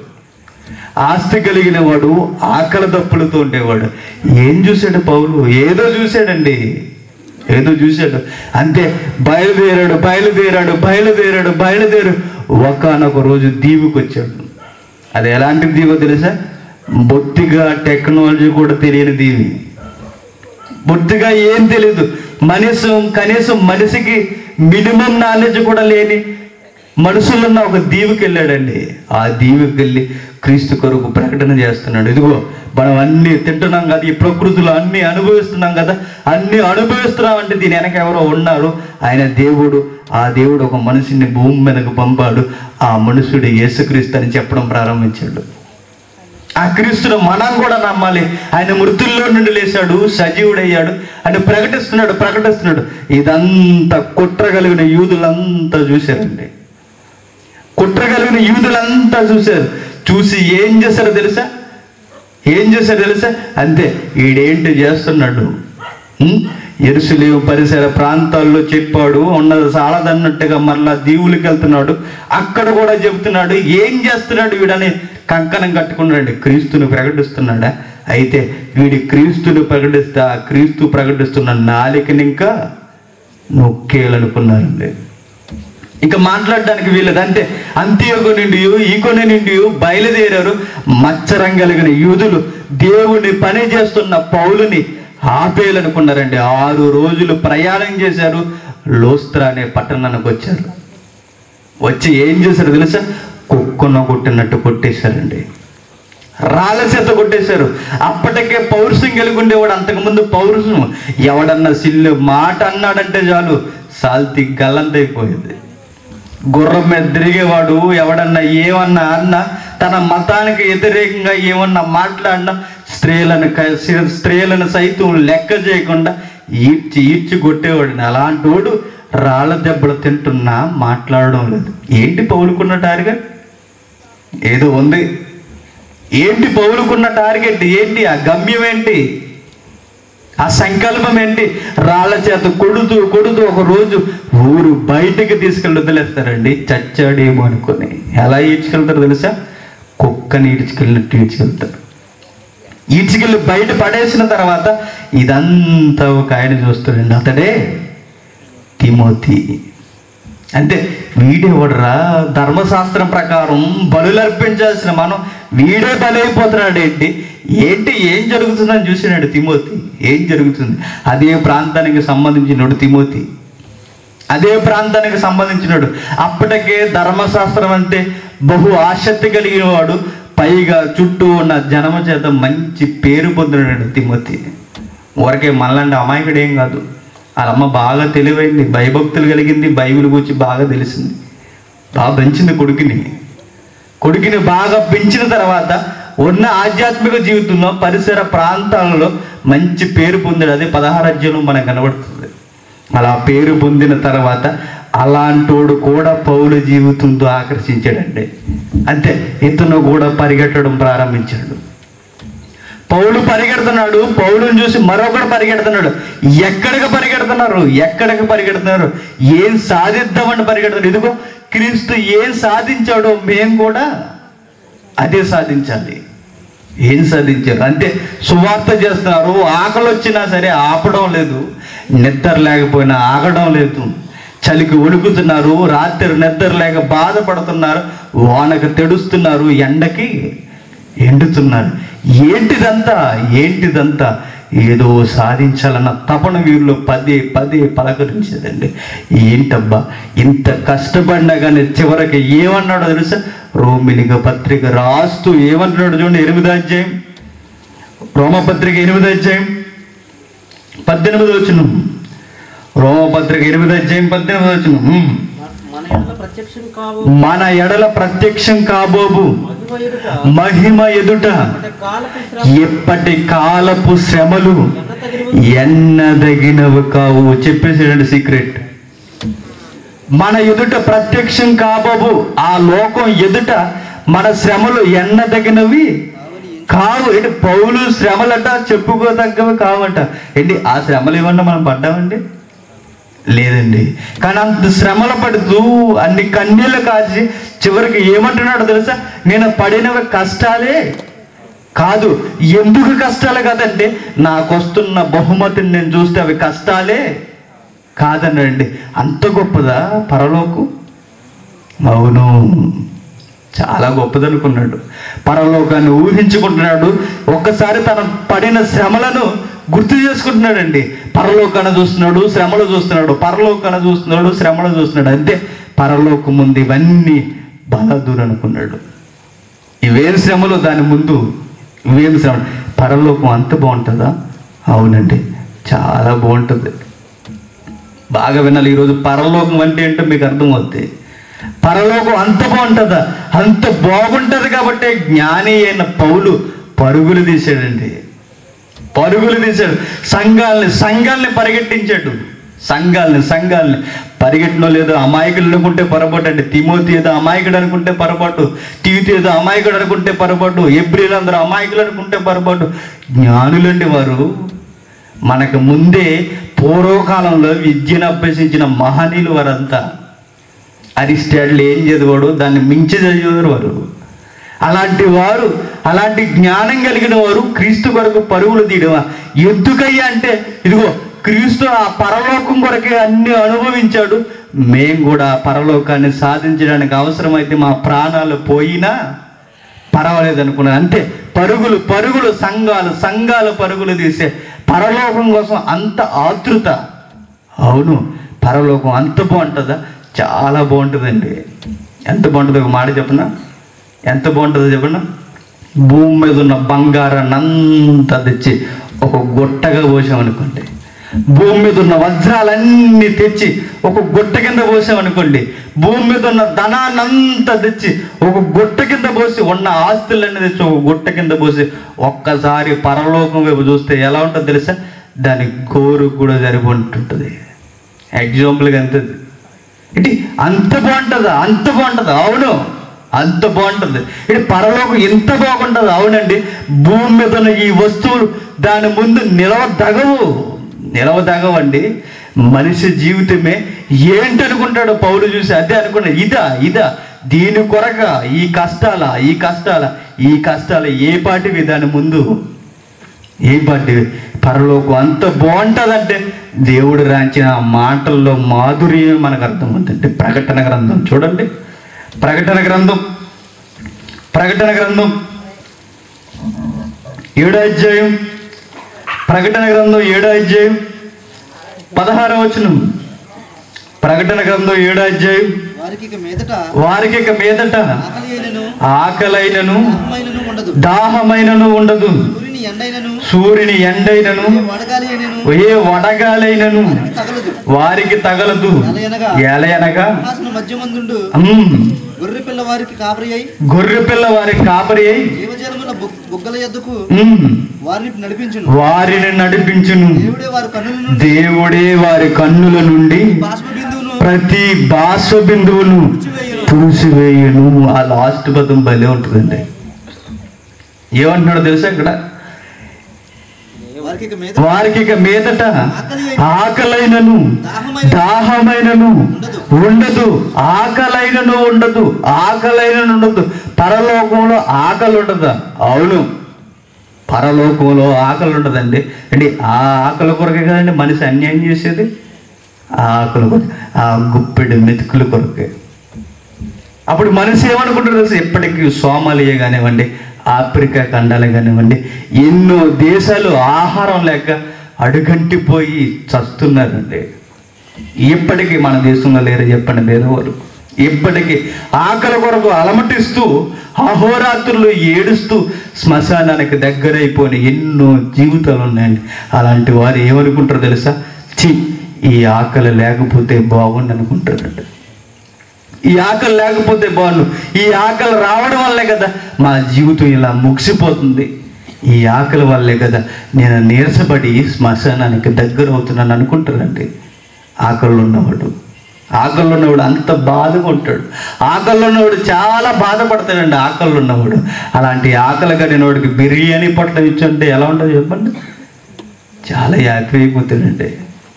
ఆస్తి కలిగిన వాడు ఆకలి దప్పులతో ఉండేవాడు ఏం చూశాడు పౌలు ఏదో చూశాడండి ఏదో చూశాడు అంతే బయలుదేరాడు బయలుదేరాడు బయలుదేరాడు బయలుదేరు ఒకనొక రోజు దీవుకి వచ్చాడు అది ఎలాంటి దీవో తెలుసా బొత్తిగా టెక్నాలజీ కూడా తెలియని దీవి బొత్తిగా ఏం తెలియదు మనిషి కనీసం మనిషికి మినిమం నాలెడ్జ్ కూడా లేని మనుషులున్న ఒక దీవికి వెళ్ళాడండి ఆ దీవికి వెళ్ళి క్రీస్తు కొరకు ప్రకటన చేస్తున్నాడు ఇదిగో మనం అన్ని తింటున్నాం కదా ఈ ప్రకృతిలో అన్ని అనుభవిస్తున్నాం కదా అన్ని అనుభవిస్తున్నాం అంటే దీని వెనక ఎవరో ఉన్నారు ఆయన దేవుడు ఆ దేవుడు ఒక మనిషిని భూమి మీదకు పంపాడు ఆ మనుషుడు యేసుక్రీస్తు అని చెప్పడం ప్రారంభించాడు ఆ క్రీస్తును మనం కూడా నమ్మాలి ఆయన మృతుల్లో నుండి లేచాడు సజీవుడయ్యాడు అని ప్రకటిస్తున్నాడు ప్రకటిస్తున్నాడు ఇదంతా కుట్ర కలిగిన యూదులంతా చూశారండి కుట్ర కలిగిన యూదులంతా చూశారు చూసి ఏం చేశారో తెలుసా ఏం చేశారో తెలుసా అంతే ఈడేంటి చేస్తున్నాడు ఎరుసలేము పరిసర ప్రాంతాల్లో చెప్పాడు ఉన్నది సాలదన్నట్టుగా మరలా దీవులకి వెళ్తున్నాడు అక్కడ కూడా చెబుతున్నాడు ఏం చేస్తున్నాడు వీడని కంకణం కట్టుకున్నాడు క్రీస్తుని ప్రకటిస్తున్నాడా అయితే వీడి క్రీస్తుని ప్రకటిస్తా ఆ క్రీస్తు ప్రకటిస్తున్న నాలికని ఇంకా నొక్కేయాలనుకున్నారండి ఇంకా మాట్లాడడానికి వీళ్ళది అంతే అంత్యోగ నుండి ఈకొన నుండి బయలుదేరారు మచ్చరం కలిగిన యూదులు దేవుని పని చేస్తున్న పౌలుని ఆపేయాలనుకున్నారండి ఆరు రోజులు ప్రయాణం చేశారు లోస్త్రా అనే పట్టణానికి వచ్చారు వచ్చి ఏం చేశారు తెలుసా కుక్కను కొట్టినట్టు కొట్టేశారండి రాళ్ళ చేత కొట్టేశారు అప్పటికే పౌరుషం కలిగి ఉండేవాడు అంతకుముందు పౌరుషం ఎవడన్నా సిల్లు మాట అన్నాడంటే చాలు సాల్తి గల్లంతైపోయేది గుర్రం మీద తిరిగేవాడు ఎవడన్నా ఏమన్నా అన్నా తన మతానికి వ్యతిరేకంగా ఏమన్నా మాట్లాడినా స్త్రీలను క- స్త్రీలను సైతం లెక్క చేయకుండా ఈడ్చి ఈడ్చి కొట్టేవాడిని అలాంటి వాడు రాళ్ళ దెబ్బలు తింటున్నా మాట్లాడడం లేదు ఏంటి పౌలుకున్న టార్గెట్ ఏదో ఉంది ఏంటి పౌలుకున్న టార్గెట్ ఏంటి ఆ గమ్యం ఏంటి ఆ సంకల్పం ఏంటి రాళ్ళ చేత కొడుతూ కొడుతూ ఒక రోజు ఊరు బయటికి తీసుకెళ్ళి వదిలేస్తారండి చచ్చాడేమో అనుకొని ఎలా ఈడ్చుకెళ్తారు తెలుసా కుక్కని ఈడ్చుకెళ్ళినట్టు ఈడ్చుకెళ్తారు ఈడ్చుకెళ్ళి బయట పడేసిన తర్వాత ఇదంతా ఒక ఆయన చూస్తాడండి అతడే తిమోతి అంటే వీడెవడరా ధర్మశాస్త్రం ప్రకారం బలులు అర్పించాల్సిన మనం వీడే బలైపోతున్నాడు ఏంటి ఏంటి ఏం జరుగుతుందని చూసినాడు తిమోతి ఏం జరుగుతుంది అదే ప్రాంతానికి సంబంధించినడు తిమోతి అదే ప్రాంతానికి సంబంధించినడు అప్పటికే ధర్మశాస్త్రం అంటే బహు ఆసక్తి కలిగిన వాడు పైగా చుట్టూ ఉన్న జనమ చేత మంచి పేరు పొందినాడు తిమోతి ఊరకే మళ్ళండి అమాయకుడు ఏం కాదు వాళ్ళమ్మ బాగా తెలివైంది భయభక్తులు కలిగింది బైబిల్ గురించి బాగా తెలిసింది బాగా పెంచింది కొడుకుని కొడుకుని బాగా పెంచిన తర్వాత ఉన్న ఆధ్యాత్మిక జీవితంలో పరిసర ప్రాంతాలలో మంచి పేరు పొందాడు అదే పదహారు అధ్యాయంలో మనకు కనబడుతుంది అలా పేరు పొందిన తర్వాత అలాంటోడు కూడా పౌల జీవితంతో ఆకర్షించాడండి అంతే ఇతను కూడా పరిగెట్టడం ప్రారంభించాడు పౌలు పరిగెడుతున్నాడు పౌలుని చూసి మరొకడు పరిగెడుతున్నాడు ఎక్కడికి పరిగెడుతున్నారు ఎక్కడికి పరిగెడుతున్నారు ఏం సాధిద్దామని పరిగెడుతున్నారు ఇదిగో క్రీస్తు ఏం సాధించాడో మేము కూడా అదే సాధించాలి ఏం సాధించారు అంటే సువార్త చేస్తున్నారు ఆకలి వచ్చినా సరే ఆపడం లేదు నిద్ర లేకపోయినా ఆగడం లేదు చలికి ఉడుకుతున్నారు రాత్రి నిద్ర లేక బాధపడుతున్నారు వానకు తెడుస్తున్నారు ఎండకి ఎండుతున్నారు ఏంటిదంతా ఏంటిదంతా ఏదో సాధించాలన్న తపన వీరిలో పదే పదే పలకరించేదండి ఏంటబ్బా ఇంత కష్టపడినా కానీ చివరికి ఏమన్నాడో తెలుసా రోమిలిగ పత్రిక రాస్తూ ఏమంటున్నాడు చూడండి ఎనిమిది అధ్యాయం రోమపత్రిక ఎనిమిది అధ్యాయం పద్దెనిమిది వచ్చిన రోమపత్రిక ఎనిమిది అధ్యాయం పద్దెనిమిది వచ్చిన మన ఎడల ప్రత్యక్షం కావు మన ఎడల ప్రత్యక్షం కాబోబు మహిమ ఎదుట మహిమ ఎదుట అంటే కాలపు శ్రమ ఎప్పటి కాలపు శ్రమలు ఎన్న తగినవి ఎన్నదగినవి కావు చెప్పేసాడండి సీక్రెట్ మన ఎదుట ప్రత్యక్షం కాబోబు ఆ లోకం ఎదుట మన శ్రమలు ఎన్నదగినవి కావు ఏంటి పౌలు శ్రమలట చెప్పుకోదగ్గవి కావంట ఏంటి ఆ శ్రమలు ఏమన్నా మనం పడ్డామండి లేదండి కానీ అంత శ్రమలు పడుతూ అన్ని కన్నీళ్ళు కాచి చివరికి ఏమంటున్నాడు తెలుసా నేను పడినవి కష్టాలే కాదు ఎందుకు కష్టాలు కాదంటే నాకు వస్తున్న బహుమతిని నేను చూస్తే అవి కష్టాలే కాదనండి అంత గొప్పదా పరలోకు అవును చాలా గొప్పదనుకున్నాడు పరలోకాన్ని ఊహించుకుంటున్నాడు ఒక్కసారి తన పడిన శ్రమలను గుర్తు చేసుకుంటున్నాడండి పరలోకాన్ని చూస్తున్నాడు శ్రమలు చూస్తున్నాడు పరలోకాన్ని చూస్తున్నాడు శ్రమలు చూస్తున్నాడు అంతే పరలోకం ముందు ఇవన్నీ బలదూరు అనుకున్నాడు ఇవేం శ్రమలు దాని ముందు ఇవేం శ్రమ పరలోకం అంత బాగుంటుందా అవునండి చాలా బాగుంటుంది బాగా వినాలి ఈరోజు పరలోకం అంటే ఏంటో మీకు అర్థమవుద్ది పరలోకం అంత బాగుంటుందా అంత బాగుంటుంది కాబట్టి జ్ఞాని అయిన పౌలు పరుగులు తీశాడండి పరుగులు తీశాడు సంఘాలని సంఘాలని పరిగెట్టించాడు సంఘాలని సంఘాలని పరిగెట్టడం లేదు అమాయకులు అనుకుంటే పొరపాటు అండి తిమోతి ఏదో అమాయకుడు అనుకుంటే పొరపాటు తీతి ఏదో అమాయకుడు అనుకుంటే పొరపాటు ఎబ్రిలు అందరూ అమాయకులు అనుకుంటే పొరపాటు జ్ఞానులండి వారు మనకు ముందే పూర్వకాలంలో విద్యను అభ్యసించిన మహనీయులు వారంతా అరిస్టాటిల్ ఏం చదివాడు దాన్ని మించి చదివారు వారు అలాంటి వారు అలాంటి జ్ఞానం కలిగిన వారు క్రీస్తు కొరకు పరుగులు తీయడమా ఎందుకయ్యా అంటే ఇదిగో క్రీస్తు ఆ పరలోకం కొరకే అన్ని అనుభవించాడు మేము కూడా ఆ పరలోకాన్ని సాధించడానికి అవసరమైతే మా ప్రాణాలు పోయినా పర్వాలేదు అనుకున్నాను అంతే పరుగులు పరుగులు సంఘాలు సంఘాలు పరుగులు తీసే పరలోకం కోసం అంత ఆతృత అవును పరలోకం అంత బాగుంటుందా చాలా బాగుంటుందండి ఎంత బాగుంటుందో ఒక మాట చెప్పనా ఎంత బాగుంటుందో చెప్పనా భూమి మీద ఉన్న బంగారాన్ని అంతా తెచ్చి ఒక గుట్టగా పోసామనుకోండి భూమి మీద ఉన్న వజ్రాలన్నీ తెచ్చి ఒక గుట్ట కింద పోసామనుకోండి భూమి మీద ఉన్న ధనాన్నంతా తెచ్చి ఒక గుట్ట కింద పోసి ఉన్న ఆస్తులన్నీ తెచ్చి ఒక గుట్ట కింద పోసి ఒక్కసారి పరలోకం వైపు చూస్తే ఎలా ఉంటుందో తెలుసా దాని గోరు కూడా సరిపో ఉంటుంటుంది ఎగ్జాంపుల్గా ఎంత ఇది అంత బాగుంటుందా అంత బాగుంటుందా అవును అంత బాగుంటుంది ఇది పరలోకం ఎంత బాగుంటుంది అవునండి భూమి మీద ఉన్న ఈ వస్తువులు దాని ముందు నిలవదగవు నిలవదగవండి మనిషి జీవితమే ఏంటనుకుంటాడో పౌలు చూసి అదే అనుకున్నా ఇదా ఇదా దీని కొరక ఈ కష్టాల ఈ కష్టాల ఈ కష్టాల ఏ పాటివి దాని ముందు ఏ పాటి పరలోకం అంత బాగుంటుందంటే దేవుడు రాంచిన ఆ మాటల్లో మాధుర్యం మనకు అర్థమవుతుంది ప్రకటన గ్రంథం చూడండి ప్రకటన గ్రంథం ప్రకటన గ్రంథం ఏడో అధ్యాయం ప్రకటన గ్రంథం ఏడో అధ్యాయం పదహారవ వచనం ప్రకటన గ్రంథం ఏడో అధ్యాయం వారికి ఇక మీదట వారికి ఇక మీదట ఆకలి అయినను ఆకలైనను దాహమైనను ఉండదు దాహమైనను ఉండదు సూర్యుని ఎండైనను సూర్యుని ఎండైనను ఏ వడగాలి అయినను ఏ వడగాలైనను తగలదు వారికి తగలదు ఎలయనగా ఎలయనగా సింహాసన మధ్యమందుండు ఉమ్, గొర్రె పిల్ల వారికి కాపరి అయి గొర్రె పిల్ల వారికి కాపరి అయి జీవజలముల బు- బుగ్గల ఎద్దుకు ఉమ్, వారిని నడిపించును వారిని నడిపించును దేవుడే వారి కన్నుల నుండి దేవుడే వారి కన్నుల నుండి బాష్ప బిందువును ప్రతి బాష్ప బిందువును తుడిసివేయును ఆ లాస్ట్ పదం భలే ఉంటుందండి ఏమంటున్నాడు తెలుసా ఇక్కడ వారికి ఇక మీద వారికి ఇక మీదట ఆకలైనను దాహమైనను ఉండదు ఆకలైనను ఉండదు ఆకలైనను ఉండదు పరలోకంలో ఆకలి ఉండదా అవును పరలోకంలో ఆకలి ఉండదండి అంటే ఆ ఆకలి కొరకే కదండి మనిషి అన్యాయం చేసేది ఆ ఆకలి కొరకు ఆ గుప్పెడు మెతుకుల కొరకే అప్పుడు మనిషి ఏమనుకుంటారు తెలుసా ఎప్పటికీ సోమాలియా కానివ్వండి ఆఫ్రికా ఖండాలు కానివ్వండి ఎన్నో దేశాలు ఆహారం లేక అడుగంటిపోయి చస్తున్నారండి ఇప్పటికీ మన దేశంలో లేరు చెప్పండి పేదవారు ఇప్పటికీ ఆకలి కొరకు అలమటిస్తూ అహోరాత్రులు ఏడుస్తూ శ్మశానానికి దగ్గరైపోయిన ఎన్నో జీవితాలు ఉన్నాయండి అలాంటి వారు ఏమనుకుంటారో తెలుసా చి ఈ ఆకలి లేకపోతే బాగుండు అనుకుంటారండి ఈ ఆకలి లేకపోతే బాగుండు ఈ ఆకలి రావడం వల్లే కదా మా జీవితం ఇలా ముగిసిపోతుంది ఈ ఆకలి వల్లే కదా నేను నీరసపడి శ్మశానానికి దగ్గర అవుతున్నాను అనుకుంటారండి ఆకలి ఉన్నవాడు ఆకలి ఉన్నవాడు అంత బాధగా ఉంటాడు ఆకలి ఉన్నవాడు చాలా బాధపడతాడండి ఆకలి ఉన్నవాడు అలాంటి ఆకలి కలిగినవాడికి బిర్యానీ పొట్లం ఇచ్చుంటే ఎలా ఉంటుంది చెప్పండి చాలా హ్యాపీ అయిపోతాడండి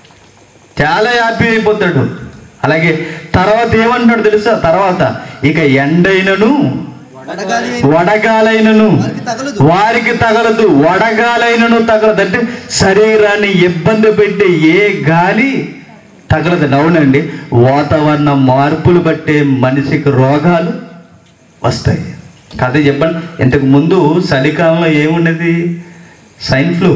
చాలా హ్యాపీ అయిపోతాడు అలాగే తర్వాత ఏమంటాడు తెలుసా తర్వాత ఇక ఎండైనను వడగాలి వడగాలైనను వారికి తగలదు వారికి తగలదు వడగాలైనను తగలదు అంటే శరీరాన్ని ఇబ్బంది పెట్టే ఏ గాలి తగలదు అవునండి వాతావరణ మార్పులు బట్టే మనిషికి రోగాలు వస్తాయి కథ చెప్పండి ఇంతకు ముందు చలికాలంలో ఏముండేది సైన్ ఫ్లూ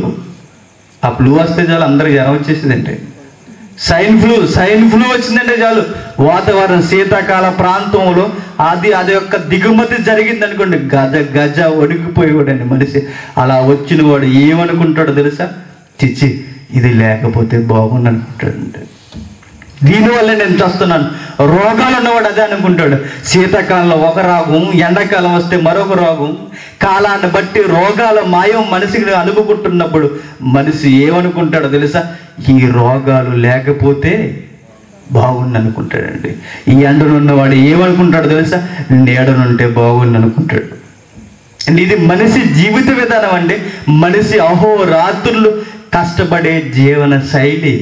ఆ ఫ్లూ వస్తే చాలు అందరికి జ్వరం వచ్చేసిందంటే సైన్ ఫ్లూ సైన్ ఫ్లూ వచ్చిందంటే చాలు వాతావరణం శీతాకాల ప్రాంతంలో అది అది యొక్క దిగుమతి జరిగింది అనుకోండి గజ గజ ఒడిగిపోయేవాడండి మనిషి అలా వచ్చిన వాడు ఏమనుకుంటాడో తెలుసా చిచ్చి ఇది లేకపోతే బాగుండు అనుకుంటాడండి దీనివల్ల నేను చూస్తున్నాను రోగాలు ఉన్నవాడు అదే అనుకుంటాడు శీతాకాలంలో ఒక రోగం ఎండాకాలం వస్తే మరొక రోగం కాలాన్ని బట్టి రోగాల మాయం మనిషికి అనుకుంటున్నప్పుడు మనిషి ఏమనుకుంటాడో తెలుసా ఈ రోగాలు లేకపోతే బాగుంది అనుకుంటాడండి ఈ ఎండనున్నవాడు ఏమనుకుంటాడో తెలుసా నీడనుంటే బాగుంది అనుకుంటాడు అండ్ ఇది మనిషి జీవిత విధానం అండి మనిషి అహోరాత్రులు కష్టపడే జీవన శైలి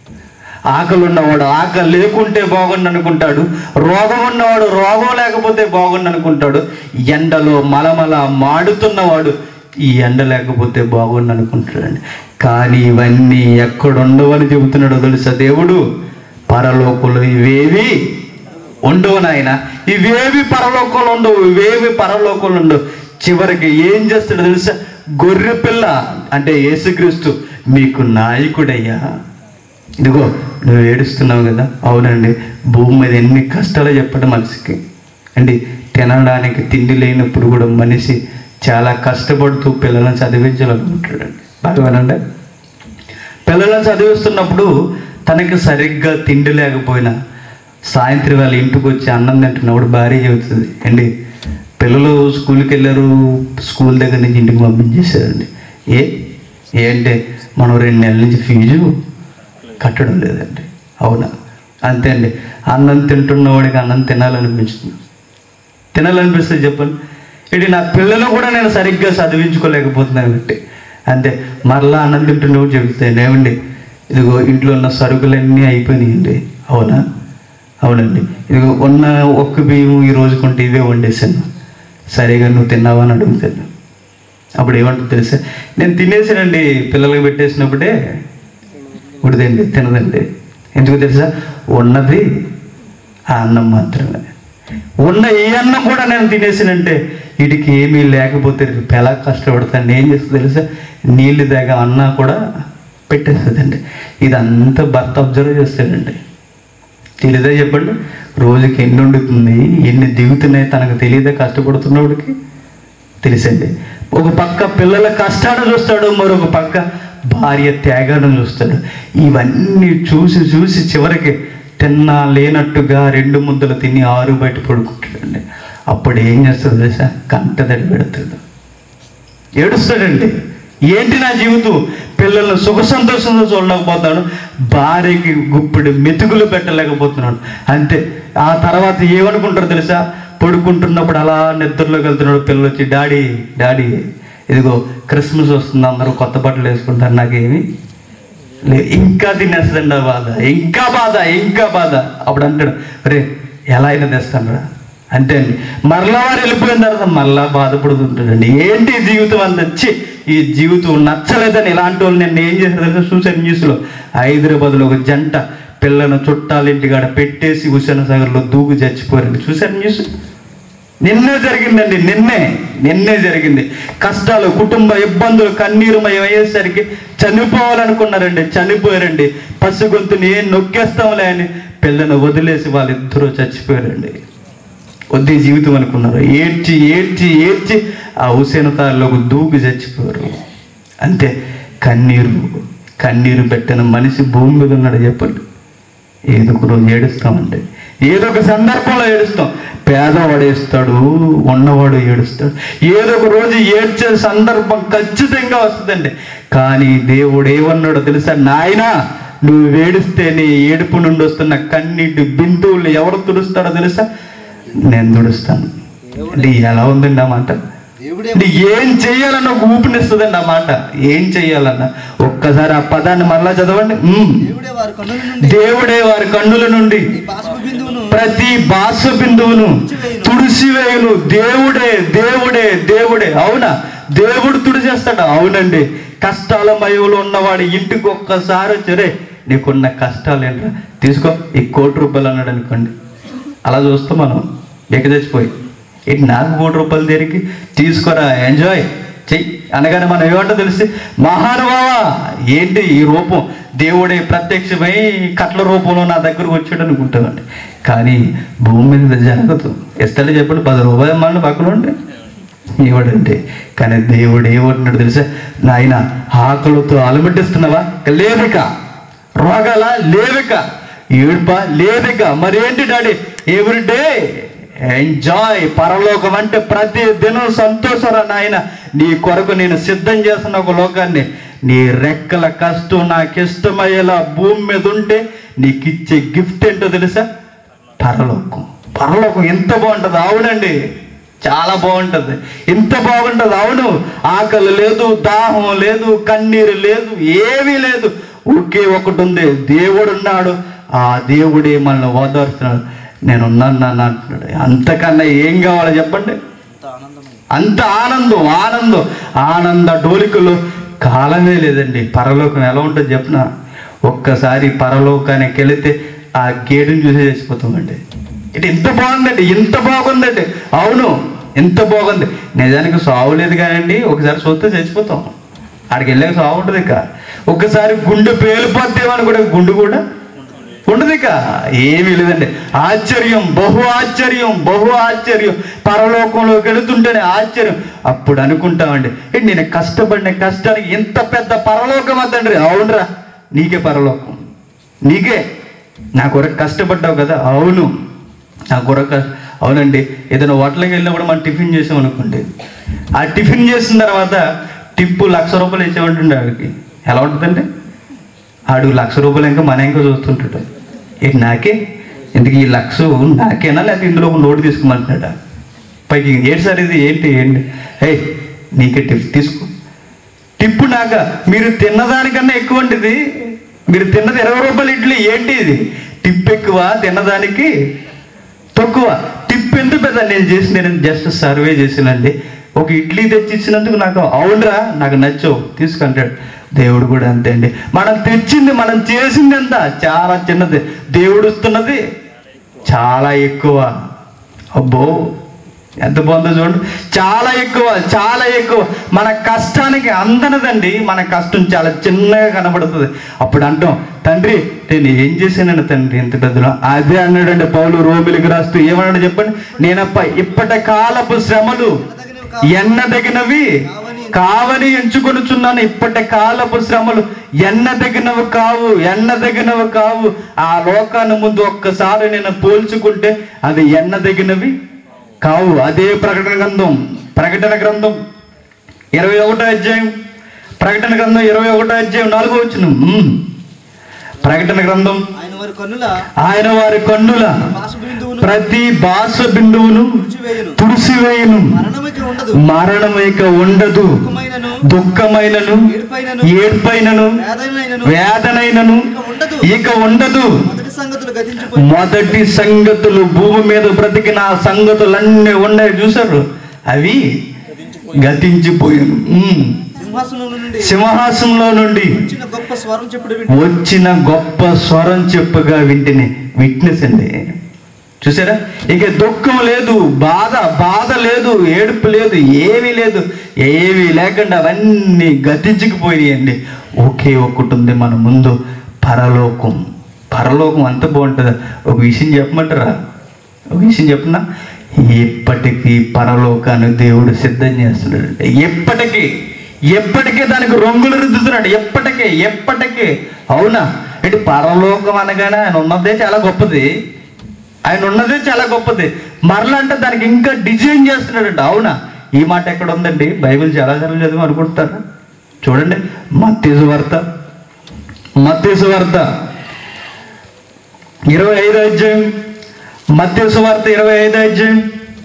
ఆకలి ఉన్నవాడు ఆకలి లేకుంటే బాగుండు అనుకుంటాడు రోగం ఉన్నవాడు రోగం లేకపోతే బాగుండు అనుకుంటాడు ఎండలో మలమల మాడుతున్నవాడు ఈ ఎండ లేకపోతే బాగుండు అనుకుంటాడండి కానీ ఇవన్నీ ఎక్కడుండవని చెబుతున్నాడో తెలుసా దేవుడు పరలోకులు ఇవేవి ఉండవు నాయన ఇవేవి పరలోకంలో ఉండవు ఇవేవి పరలోకంలో ఉండవు చివరికి ఏం చేస్తాడో తెలుసా గొర్రె పిల్ల అంటే యేసుక్రీస్తు మీకు నాయకుడయ్యా ఇదిగో నువ్వు ఏడుస్తున్నావు కదా అవునండి భూమి మీద ఎన్ని కష్టాలు చెప్పడం మనిషికి అండి తినడానికి తిండి లేనప్పుడు కూడా మనిషి చాలా కష్టపడుతూ పిల్లలను చదివించాలనుకుంటాడండి బాగా వినండి పిల్లలను చదివిస్తున్నప్పుడు తనకి సరిగ్గా తిండి లేకపోయినా సాయంత్రం వేళ ఇంటికి వచ్చి అన్నం తింటున్నప్పుడు భార్య చెబుతుంది అండి పిల్లలు స్కూల్కి వెళ్ళారు స్కూల్ దగ్గర నుంచి ఇంటికి పంపించేశారండి ఏ ఏంటి మనం రెండు నెలల నుంచి ఫీజు కట్టడం లేదండి అవునా అంతే అండి అన్నం తింటున్నవాడికి అన్నం తినాలనిపించింది తినాలనిపిస్తుంది చెప్పండి ఇది నా పిల్లలు కూడా నేను సరిగ్గా చదివించుకోలేకపోతున్నాను అంటే అంతే మరలా అన్నం తింటున్నప్పుడు చెబుతాను ఏమండి ఇదిగో ఇంట్లో ఉన్న సరుకులన్నీ అయిపోయినాయండి అవునా అవునండి ఇదిగో ఉన్న ఒక్క బియ్యం ఈ రోజు కొంటే ఇవే వండేసాను సరిగా నువ్వు తిన్నావా అని అడుగుతాను అప్పుడు ఏమంటుంది తెలుసా నేను తినేసానండి పిల్లలకు పెట్టేసినప్పుడే ఉడిదండి తినదండి ఎందుకు తెలుసా ఉన్నది ఆ అన్నం మాత్రమే ఉన్న ఈ అన్నం కూడా నేను తినేసానంటే వీటికి ఏమీ లేకపోతే రేపు ఎలా కష్టపడతాను ఏం చేస్తుంది తెలుసా నీళ్ళు దాకా అన్నా కూడా పెట్టేస్తుందండి ఇదంతా భర్త అబ్జర్వ్ చేస్తాడండి తెలియదా చెప్పండి రోజుకి ఎన్ని వండుతుంది ఎన్ని దిగుతున్నాయి తనకు తెలియదా కష్టపడుతున్నవాడికి తెలిసండి ఒక పక్క పిల్లల కష్టాన్ని చూస్తాడు మరొక పక్క భార్య త్యాగాన్ని చూస్తాడు ఇవన్నీ చూసి చూసి చివరికి తిన్నా లేనట్టుగా రెండు ముద్దలు తిని ఆరు బయట పడుకుంటాడండి అప్పుడు ఏం చేస్తాడు తెలుసా కంటదడి పెడతాడు ఏడుస్తాడండి ఏంటి నా జీవితం పిల్లల్ని సుఖ సంతోషంతో చూడలేకపోతున్నాడు భార్యకి గుప్పిడి మెతుకులు పెట్టలేకపోతున్నాడు అంతే ఆ తర్వాత ఏమనుకుంటారు తెలుసా పడుకుంటున్నప్పుడు అలా నిద్రలోకి వెళ్తున్నాడు పిల్లలు వచ్చి డాడీ డాడీ ఇదిగో క్రిస్మస్ వస్తుంది అందరూ కొత్త బట్టలు వేసుకుంటారు నాకేమి లే ఇంకా తినేస్తుందండి ఆ బాధ ఇంకా బాధ ఇంకా బాధ అప్పుడు అంటాడు రే ఎలా అయినా తెస్తాను రా అంతే అండి మరలా వారు వెళ్ళిపోయిన తర్వాత మరలా బాధపడుతుంటాడండి ఏంటి ఈ జీవితం అంత వచ్చి ఈ జీవితం నచ్చలేదని ఇలాంటి వాళ్ళు నేను ఏం చేశాను తెలుసా చూశాను న్యూస్లో హైదరాబాద్లో ఒక జంట పిల్లను చుట్టాల ఇంటికాడ పెట్టేసి హుసేన్ సాగర్లో దూకు చచ్చిపోయారండి చూశాను న్యూస్ నిన్నే జరిగిందండి నిన్నే నిన్నే జరిగింది కష్టాలు కుటుంబ ఇబ్బందులు కన్నీరుమయం అయ్యేసరికి చనిపోవాలనుకున్నారండి చనిపోయారండి పసిగొంతుని ఏం నొక్కేస్తాంలే అని పిల్లను వదిలేసి వాళ్ళిద్దరూ చచ్చిపోయారండి వద్దే జీవితం అనుకున్నారు ఏడ్చి ఏడ్చి ఏడ్చి ఆ హుసేన్ తారులోకి దూకి చచ్చిపోయారు అంతే కన్నీరు కన్నీరు పెట్టిన మనిషి భూమి మీద ఉన్నాడు చెప్పండి ఏదో ఒక రోజు ఏడుస్తామండి ఏదో ఒక సందర్భంలో ఏడుస్తాం పేదవాడు ఏడుస్తాడు ఉన్నవాడు ఏడుస్తాడు ఏదో ఒక రోజు ఏడ్చే సందర్భం ఖచ్చితంగా వస్తుందండి కానీ దేవుడు ఏమన్నాడో తెలుసా నాయనా నువ్వు ఏడిస్తే నీ ఏడుపు నుండి వస్తున్న కన్నీటి బిందువులు ఎవరు తుడుస్తాడో తెలుసా నేను తుడుస్తాను అంటే ఎలా ఉందండి ఆ మాట దేవుడే అంటే ఏం చేయాలన్న ఒక ఊపినిస్తుందండి ఆ మాట ఏం చేయాలన్న ఒక్కసారి ఆ పదాన్ని మరలా చదవండి ఉమ్. దేవుడే వారి కన్నుల నుండి దేవుడే వారి కన్నుల నుండి ఈ బాష్ప బిందువును ప్రతి బాస బిందువును తుడిసివేయును దేవుడే దేవుడే దేవుడే అవునా దేవుడు తుడిచేస్తాడు అవునండి కష్టాల మయంలో ఉన్నవాడు ఇంటికి ఒక్కసారి వచ్చరే నీకున్న కష్టాలు ఏంట్రా తీసుకో ఈ కోటి రూపాయలు అన్నాడు అనుకోండి అలా చూస్తాం మనం ఎక్క చచ్చిపోయి ఏంటి నాకు కోటి రూపాయలు తిరిగి తీసుకోరా ఎంజాయ్ చెయ్యి అనగానే మనం ఏమంటో తెలిసి మహానుభావ ఏంటి ఈ రూపం దేవుడే ప్రత్యక్షమై కట్ల రూపంలో నా దగ్గరకు వచ్చాడు అనుకుంటామండి కానీ భూమి మీద ఇది జరగదు ఇస్తాడు చెప్పండి పది రూపాయలు మన పక్కన ఉంటే ఇవ్వడండి కానీ దేవుడు ఏమంటున్నాడు తెలుసా నాయన ఆకలితో అలమటిస్తున్నావా లేవిక రోగాల లేవిక ఏడుప లేవిక మరేంటి డాడీ ఎవ్రీ డే ఎంజాయ్ పరలోకం అంటే ప్రతి దినం సంతోషరా నాయన నీ కొరకు నేను సిద్ధం చేస్తున్న ఒక లోకాన్ని నీ రెక్కల కష్టం నాకు ఇష్టమయ్యేలా భూమి మీద ఉంటే నీకు ఇచ్చే గిఫ్ట్ ఏంటో తెలుసా పరలోకం పరలోకం ఎంత బాగుంటుంది అవునండి చాలా బాగుంటుంది ఎంత బాగుంటుంది అవును ఆకలి లేదు దాహం లేదు కన్నీరు లేదు ఏమీ లేదు ఒకే ఒకటి ఉంది దేవుడు ఉన్నాడు ఆ దేవుడే మనల్ని ఓదారుస్తున్నాడు నేను ఉన్నాను నాన్న అంటున్నాడు అంతకన్నా ఏం కావాలో చెప్పండి అంత ఆనందమై అంత ఆనందం ఆనందం ఆనంద డోలికలో కాలమే లేదండి పరలోకం ఎలా ఉంటుంది చెప్పిన ఒక్కసారి పరలోకానికి వెళితే ఆ గేటుని చూసి చచ్చిపోతామండి ఇటు ఇంత బాగుందండి ఇంత బాగుందండి అవును ఎంత బాగుంది నిజానికి సావు లేదు కానండి ఒకసారి చూస్తే చచ్చిపోతాం ఆడికి వెళ్ళాక సావు ఉంటుంది ఇక ఒక్కసారి గుండె పేలిపోతేమని కూడా గుండు కూడా ఉండదు ఇక ఏమీ లేదండి ఆశ్చర్యం బహు ఆశ్చర్యం బహు ఆశ్చర్యం పరలోకంలోకి వెళుతుంటేనే ఆశ్చర్యం అప్పుడు అనుకుంటామండి "ఏ, నేను కష్టపడిన కష్టానికి ఇంత పెద్ద పరలోకం అద్దండి అవునరా నీకే పరలోకం నీకే నా కొరకు కష్టపడ్డావు కదా అవును నా కొరకు కష్ట- అవునండి ఏదైనా హోటల్కి వెళ్ళినప్పుడు మనం టిఫిన్ చేసాం అనుకోండి ఆ టిఫిన్ చేసిన తర్వాత టిప్పు లక్ష రూపాయలు ఇచ్చామంటుండే ఆడికి ఎలా ఉంటుందండి ఆడు లక్ష రూపాయలు ఇంకా మన ఇంకా చూస్తుంటాడు ఏంటి నాకే ఎందుకు ఈ లక్ష నాకేనా లేకపోతే ఇందులో ఒక నోటు తీసుకోమంటున్నాడా పైకి ఏంటి సార్ ఇది ఏంటి ఏంటి హే నీకే టిప్ తీసుకో టిప్పు నాక మీరు తిన్నదానికన్నా ఎక్కువ అండి ఇది మీరు తిన్నది ఇరవై రూపాయలు ఇడ్లీ ఏంటి ఇది టిప్ ఎక్కువ తిన్నదానికి తక్కువ టిప్ ఎందుకు పెద్ద నేను చేసి నేను జస్ట్ సర్వే చేసినండి ఒక ఇడ్లీ తెచ్చి ఇచ్చినందుకు నాకు అవునరా నాకు నచ్చవు తీసుకుంటాడు దేవుడు కూడా అంతే అండి మనం తెచ్చింది మనం చేసింది ఎంత చాలా చిన్నది దేవుడు ఇస్తున్నది చాలా ఎక్కువ అబ్బో ఎంత బాగుందో చూడండి చాలా ఎక్కువ చాలా ఎక్కువ మన కష్టానికి అందనదండి మన కష్టం చాలా చిన్నగా కనబడుతుంది అప్పుడు అంటాం తండ్రి నేను ఏం చేశానని తండ్రి ఎంత పెద్దలో అదే అన్నాడండి పౌలు రోమిలికి రాస్తూ ఏమన్నాడు చెప్పండి నేనప్ప ఇప్పటి కాలపు శ్రమలు ఎన్నదగినవి కావని ఎంచుకొనుచున్నాను ఇప్పటి కాలపు శ్రమలు ఎన్నదగినవి కావు ఎన్నదగినవి కావు ఆ లోకాన్ని ముందు ఒక్కసారి నేను పోల్చుకుంటే అది ఎన్నదగినవి కావు అదే ప్రకటన గ్రంథం ప్రకటన గ్రంథం ఇరవై ఒకటో అధ్యాయం ప్రకటన గ్రంథం ఇరవై ఒకటో అధ్యాయం నాలుగో వచ్చిన ప్రకటన గ్రంథం ఆయన వారి కన్నుల ఆయన వారి కన్నుల భాష బిందువును ప్రతి భాష బిందువును తుడిచివేయును తుడిసివేయును మరణమిక ఉండదు మరణం ఇక ఉండదు దుఃఖమైనను దుఃఖమైనను ఏడుపైనను ఏడ్పైనను వేదమైనను వేదనైనను ఇక ఉండదు ఇక ఉండదు మొదటి సంగతులు గతించిపోయి మొదటి సంగతులు భూమి మీద బ్రతికిన ఆ సంగతులన్నీ ఉన్నాయి చూసారు అవి గతించిపోయాను ఉమ్. సింహాసనం నుండి సింహాసనంలో నుండి వచ్చిన గొప్ప స్వరం చెప్పుడు వింటు వచ్చిన గొప్ప స్వరం చెప్పుగా వింటిని విట్నెస్ అండి చూసారా ఇక దుఃఖం లేదు బాధ బాధ లేదు ఏడుపు లేదు ఏమీ లేదు ఏమీ లేకుండా అవన్నీ గతించుకుపోయాయండి ఒకే ఒక్కటి ఉంది మన ముందు పరలోకం పరలోకం అంత బాగుంటుందా ఒక విషయం చెప్పమంటారా ఒక విషయం చెప్పనా ఎప్పటికీ పరలోకాన్ని దేవుడు సిద్ధం చేస్తున్నాడు ఎప్పటికీ ఎప్పటికీ దానికి రంగులు రుద్దుతున్నాడు ఎప్పటికీ ఎప్పటికీ అవునా అంటే పరలోకం అనగానే ఆయన ఉన్నదే చాలా గొప్పది ఆయన ఉన్నదే చాలా గొప్పది మరలా అంటే దానికి ఇంకా డిజైన్ చేస్తున్నాడంట అవునా ఈ మాట ఎక్కడ ఉందండి బైబిల్ చాలా సార్లు చదివి అనుకుంటారా చూడండి మత్తీసు వార్త మత్తీసు వార్త ఇరవై ఐదో అధ్యాయం మత్తీసు వార్త ఇరవై ఐదో అధ్యాయం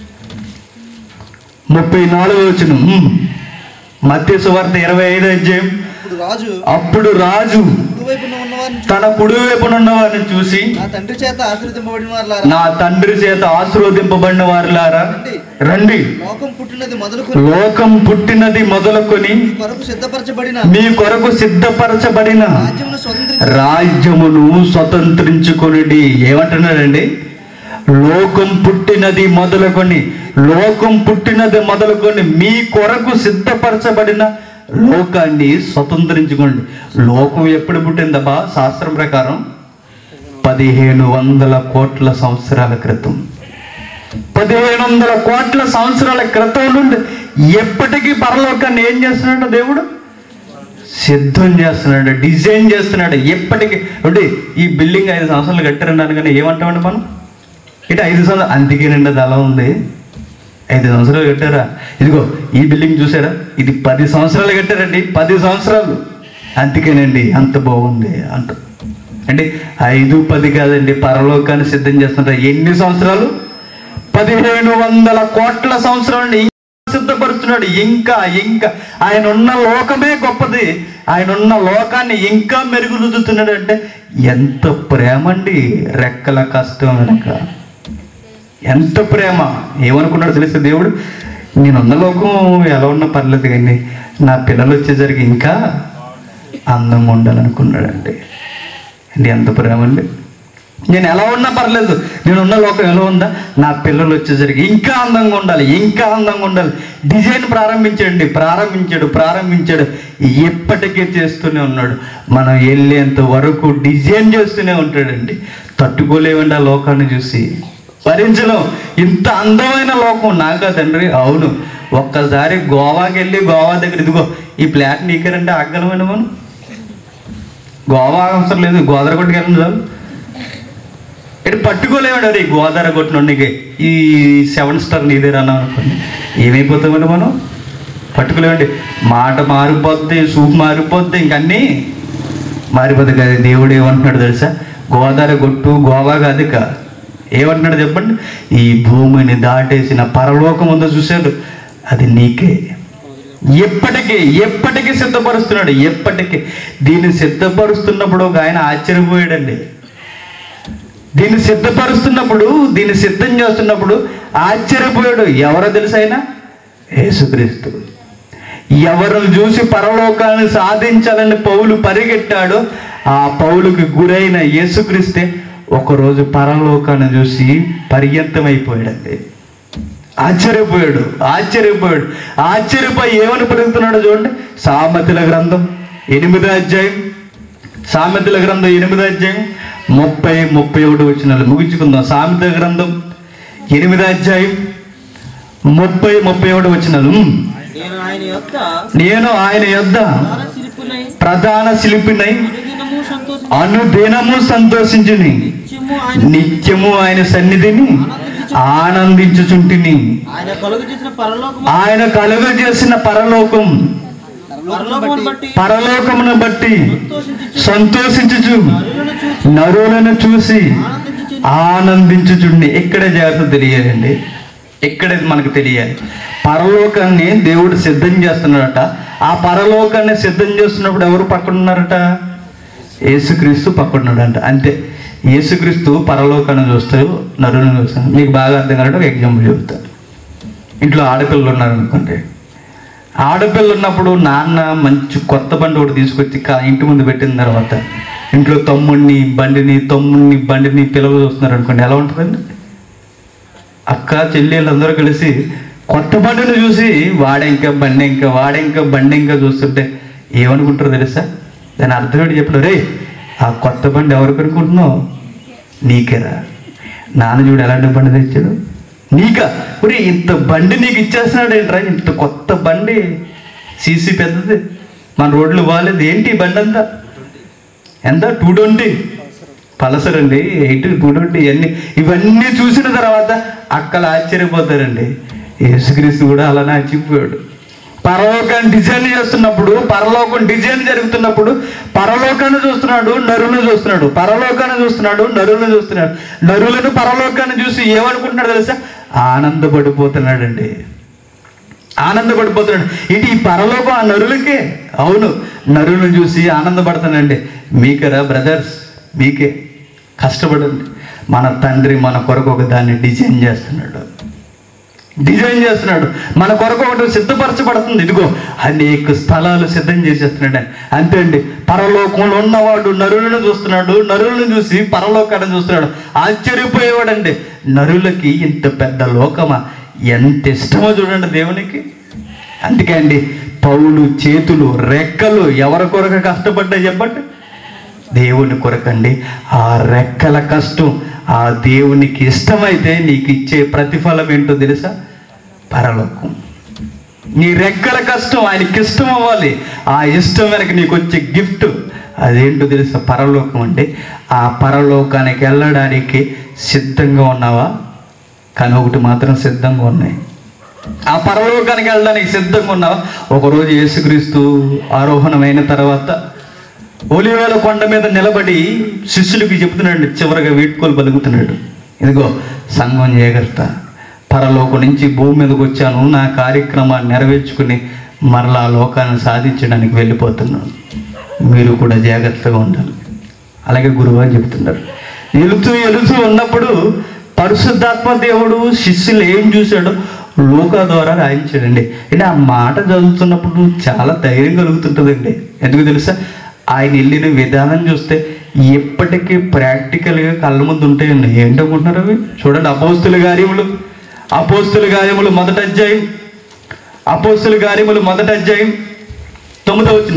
ముప్పై నాలుగో వచ్చిన మత్తీసు వార్త ఇరవై ఐదో అధ్యాయం ఇప్పుడు రాజు అప్పుడు రాజు కుడివైపున ఉన్నవారిని తన కుడి వైపునున్న వారిని చూసి నా తండ్రి చేత ఆశీర్వదింపబడిన వారు నా తండ్రి చేత ఆశీర్వదింపబడిన వారులారా రండి లోకం పుట్టినది మొదలుకొని లోకం పుట్టినది మొదలుకొని మీ కొరకు సిద్ధపరచబడిన మీ కొరకు సిద్ధపరచబడిన రాజ్యమును స్వతంత్రించి రాజ్యమును స్వతంత్రించుకొనిడి ఏమంటున్నాడండి లోకం పుట్టినది మొదలుకొని లోకం పుట్టినది మొదలుకొని మీ కొరకు సిద్ధపరచబడిన లోకాన్ని స్వతంత్రించుకోండి లోకం ఎప్పుడు పుట్టిందబ్బా శాస్త్రం ప్రకారం పదిహేను వందల కోట్ల సంవత్సరాల క్రితం పదిహేను వందల కోట్ల సంవత్సరాల క్రితం నుండి ఎప్పటికీ పరలోకాన్ని ఏం చేస్తున్నాడు దేవుడు సిద్ధం చేస్తున్నాడు డిజైన్ చేస్తున్నాడు ఎప్పటికీ అంటే ఈ బిల్డింగ్ ఐదు సంవత్సరాలు కట్టారన్నాను కానీ ఏమంటామండి మనం ఇటు ఐదు సంవత్సరాలు అందుకేనండి అది అలా ఉంది ఐదు సంవత్సరాలు కట్టారా ఇదిగో ఈ బిల్డింగ్ చూసారా ఇది పది సంవత్సరాలు కట్టారండి పది సంవత్సరాలు అందుకేనండి అంత బాగుంది అంట అంటే ఐదు పది కాదండి పరలోకాన్ని సిద్ధం చేస్తుంటారు ఎన్ని సంవత్సరాలు పదిహేను వందల కోట్ల సంవత్సరాలు సిద్ధపరుస్తున్నాడు ఇంకా ఇంకా ఆయన ఉన్న లోకమే గొప్పది ఆయన ఉన్న లోకాన్ని ఇంకా మెరుగుదిద్దుతున్నాడు అంటే ఎంత ప్రేమ అండి రెక్కల కష్టం వెనక ఎంత ప్రేమ ఏమనుకున్నాడు తెలిస్తే దేవుడు నేనున్న లోకం ఎలా ఉన్నా పర్లేదు కానీ నా పిల్లలు వచ్చేసరికి ఇంకా అందంగా ఉండాలనుకున్నాడండి అండి ఎంత ప్రేమ అండి నేను ఎలా ఉన్నా పర్లేదు నేను ఉన్న లోకం ఎలా ఉందా నా పిల్లలు వచ్చేసరికి ఇంకా అందంగా ఉండాలి ఇంకా అందంగా ఉండాలి డిజైన్ ప్రారంభించండి ప్రారంభించాడు ప్రారంభించాడు ఎప్పటికీ చేస్తూనే ఉన్నాడు మనం వెళ్ళేంత వరకు డిజైన్ చేస్తూనే ఉంటాడండి తట్టుకోలేమండి ఆ లోకాన్ని చూసి భరించలేం ఇంత అందమైన లోకం నాకా తండ్రి అవును ఒక్కసారి గోవాకి వెళ్ళి గోవా దగ్గర ఇదిగో ఈ ప్లాట్ నీకేనంటే ఆగలమండి మనం గోవా అవసరం లేదు గోదావరి కొట్టుకు వెళ్ళండి చాలు ఇక్కడ పట్టుకోలేమండి అరే గోదావరి కొట్టినోడికి ఈ సెవెన్ స్టార్ నీదే అన్నాం అనుకోండి ఏమైపోతామండి మనం పట్టుకోలేమండి మాట మారిపోద్ది సూప్ మారిపోద్ది ఇంకన్నీ మారిపోద్ది కదా దేవుడు ఏమంటున్నాడు తెలుసా గోదావరి కొట్టు గోవా కాదు ఇక ఏమంటున్నాడు చెప్పండి ఈ భూమిని దాటేసిన పరలోకం ఉందో చూశాడు అది నీకే ఎప్పటికీ ఎప్పటికీ సిద్ధపరుస్తున్నాడు ఎప్పటికీ దీన్ని సిద్ధపరుస్తున్నప్పుడు ఒక ఆయన ఆశ్చర్యపోయాడండి దీన్ని సిద్ధపరుస్తున్నప్పుడు దీన్ని సిద్ధం చేస్తున్నప్పుడు ఆశ్చర్యపోయాడు ఎవరో తెలుసు ఆయన యేసుక్రీస్తు ఎవరిని చూసి పరలోకాన్ని సాధించాలని పౌలు పరిగెట్టాడో ఆ పౌలుకి గురైన యేసుక్రీస్తే ఒకరోజు పరలోకాన్ని చూసి పర్యంతమైపోయాడండి ఆశ్చర్యపోయాడు ఆశ్చర్యపోయాడు ఆశ్చర్యపోయి ఏమని పలుకుతున్నాడు చూడండి సామెతల గ్రంథం ఎనిమిదో అధ్యాయం సామెతల గ్రంథం ఎనిమిదో అధ్యాయం ముప్పై ముప్పై ఒకటి వచ్చిన ముగించుకుందాం సామెతల గ్రంథం ఎనిమిదో అధ్యాయం ముప్పై ముప్పై ఒకటి వచ్చినలు నేను ఆయన యొక్క నేను ఆయన యొద్ద ప్రధాన శిల్పునై ప్రధాన శిల్పినై అనుదినము సంతోషం అనుదినము సంతోషించుని నిత్యము ఆయన నిత్యము ఆయన సన్నిధిని ఆనందించుచుంటిని ఆయన కలుగు చేసిన పరలోకము ఆయన కలుగ చేసిన పరలోకం పరలోకమును బట్టి పరలోకమును బట్టి సంతోషించి సంతోషించుచు నరులను నరులను చూసి చూసి ఆనందించుచు ఆనందించుచుండి ఇక్కడే జాగ్రత్త తెలియాలండి ఇక్కడే మనకు తెలియాలి పరలోకాన్ని దేవుడు సిద్ధం చేస్తున్నాడట ఆ పరలోకాన్ని సిద్ధం చేస్తున్నప్పుడు ఎవరు పక్కన ఉన్నారట యేసుక్రీస్తు పక్కన ఉన్నాడంట అంతే యేసుక్రీస్తు పరలోకాన్ని చూస్తారు నరులను చూస్తారు మీకు బాగా అర్థం కావాలంటే ఒక ఎగ్జాంపుల్ చెబుతాను ఇంట్లో ఆడపిల్లలు ఉన్నారనుకోండి ఆడపిల్ల ఉన్నప్పుడు నాన్న మంచి కొత్త బండి ఒకటి తీసుకొచ్చి కా- ఇంటి ముందు పెట్టిన తర్వాత ఇంట్లో తమ్ముడిని బండిని తమ్ముడిని బండిని పిల్లలు చూస్తున్నారు అనుకోండి ఎలా ఉంటుందండి అక్క చెల్లెళ్ళు అందరూ కలిసి కొత్త బండిని చూసి వాడే ఇంకా బండి ఇంకా వాడే ఇంకా బండి ఇంకా చూస్తుంటే ఏమనుకుంటారో తెలుసా దాని అర్థం ఏంటి చెప్పిన రే ఆ కొత్త బండి ఎవరికి అనుకుంటున్నావు నీకేరా నాన్న చూడు ఎలాంటి బండి తెచ్చాడు నీకా ఒరే ఇంత బండి నీకు ఇచ్చేస్తున్నాడు ఏంట్రా ఇంత కొత్త బండి సీసీ పెద్దది మన రోడ్లు బాగాలేదు ఏంటి ఈ బండి అంతా ఎంత టూ ట్వంటీ పలసర్ అండి ఎయిట్ టూ ట్వంటీ ఇవన్నీ ఇవన్నీ చూసిన తర్వాత అక్కలు ఆశ్చర్యపోతారండి యేసుక్రీస్తు కూడా అలానే ఆశ్చర్యపోయాడు పరలోకాన్ని డిజైన్ చేస్తున్నప్పుడు పరలోకం డిజైన్ జరుగుతున్నప్పుడు పరలోకాన్ని చూస్తున్నాడు నరులను చూస్తున్నాడు పరలోకాన్ని చూస్తున్నాడు నరులను చూస్తున్నాడు నరులను పరలోకాన్ని చూసి ఏమనుకుంటున్నాడు తెలుసా ఆనందపడిపోతున్నాడండి ఆనందపడిపోతున్నాడు ఇటు ఈ పరలోకం ఆ నరులకే అవును నరులను చూసి ఆనందపడుతానండి మీకరా బ్రదర్స్ మీకే కష్టపడండి మన తండ్రి మన కొరకు ఒక దాన్ని డిజైన్ చేస్తున్నాడు డిజైన్ చేస్తున్నాడు మన కొరకు ఒకటి సిద్ధపరచబడుతుంది ఇదిగో అనేక స్థలాలు సిద్ధం చేసేస్తున్నాడు ఆయన. అంతే అండి పరలోకంలో ఉన్నవాడు నరులను చూస్తున్నాడు నరులను చూసి పరలోకాన్ని చూస్తున్నాడు ఆశ్చర్యపోయేవాడండి నరులకి ఇంత పెద్ద లోకమా ఎంత ఇష్టమో చూడండి దేవునికి అందుకే అండి పౌలు చేతులు రెక్కలు ఎవరి కొరకు కష్టపడ్డాయి చెప్పండి దేవుని కొరకండి ఆ రెక్కల కష్టం ఆ దేవునికి ఇష్టమైతే నీకు ఇచ్చే ప్రతిఫలం ఏంటో తెలుసా పరలోకం నీ రెక్కల కష్టం ఆయనకి ఇష్టం అవ్వాలి ఆ ఇష్టం వెనక నీకు వచ్చే గిఫ్ట్ అదేంటో తెలుసా పరలోకం అంటే ఆ పరలోకానికి వెళ్ళడానికి సిద్ధంగా ఉన్నావా కానీ ఒకటి మాత్రం సిద్ధంగా ఉన్నాయి ఆ పరలోకానికి వెళ్ళడానికి సిద్ధంగా ఉన్నావా ఒకరోజు యేసుక్రీస్తు ఆరోహణమైన తర్వాత ఒలివేల కొండ మీద నిలబడి శిష్యులకి చెప్తున్నాడు చివరిగా వీడ్కోలు పలుకుతున్నాడు ఇదిగో సంఘం జాగ్రత్త పరలోకం నుంచి భూమి మీదకి వచ్చాను నా కార్యక్రమాన్ని నెరవేర్చుకుని మరలా ఆ లోకాన్ని సాధించడానికి వెళ్ళిపోతున్నాను మీరు కూడా జాగ్రత్తగా ఉండాలి అలాగే గురువు అని చెప్తున్నారు ఎలుతూ ఎలుతూ ఉన్నప్పుడు పరిశుద్ధాత్మ దేవుడు శిష్యులు ఏం చూశాడో లోకా ద్వారా రాయించాడండి అంటే ఆ మాట చదువుతున్నప్పుడు చాలా ధైర్యం కలుగుతుంటుందండి ఎందుకు తెలుసా ఆయన వెళ్ళిన విధానం చూస్తే ఎప్పటికీ ప్రాక్టికల్గా కళ్ళ ముందు ఉంటాయండి ఏంటనుకుంటున్నారు అవి చూడండి అపోస్తుల కార్యములు అపోస్తుల కార్యములు మొదటి అధ్యాయం అపోస్తుల కార్యములు మొదటి అధ్యాయం తొమ్మిదో వచ్చిన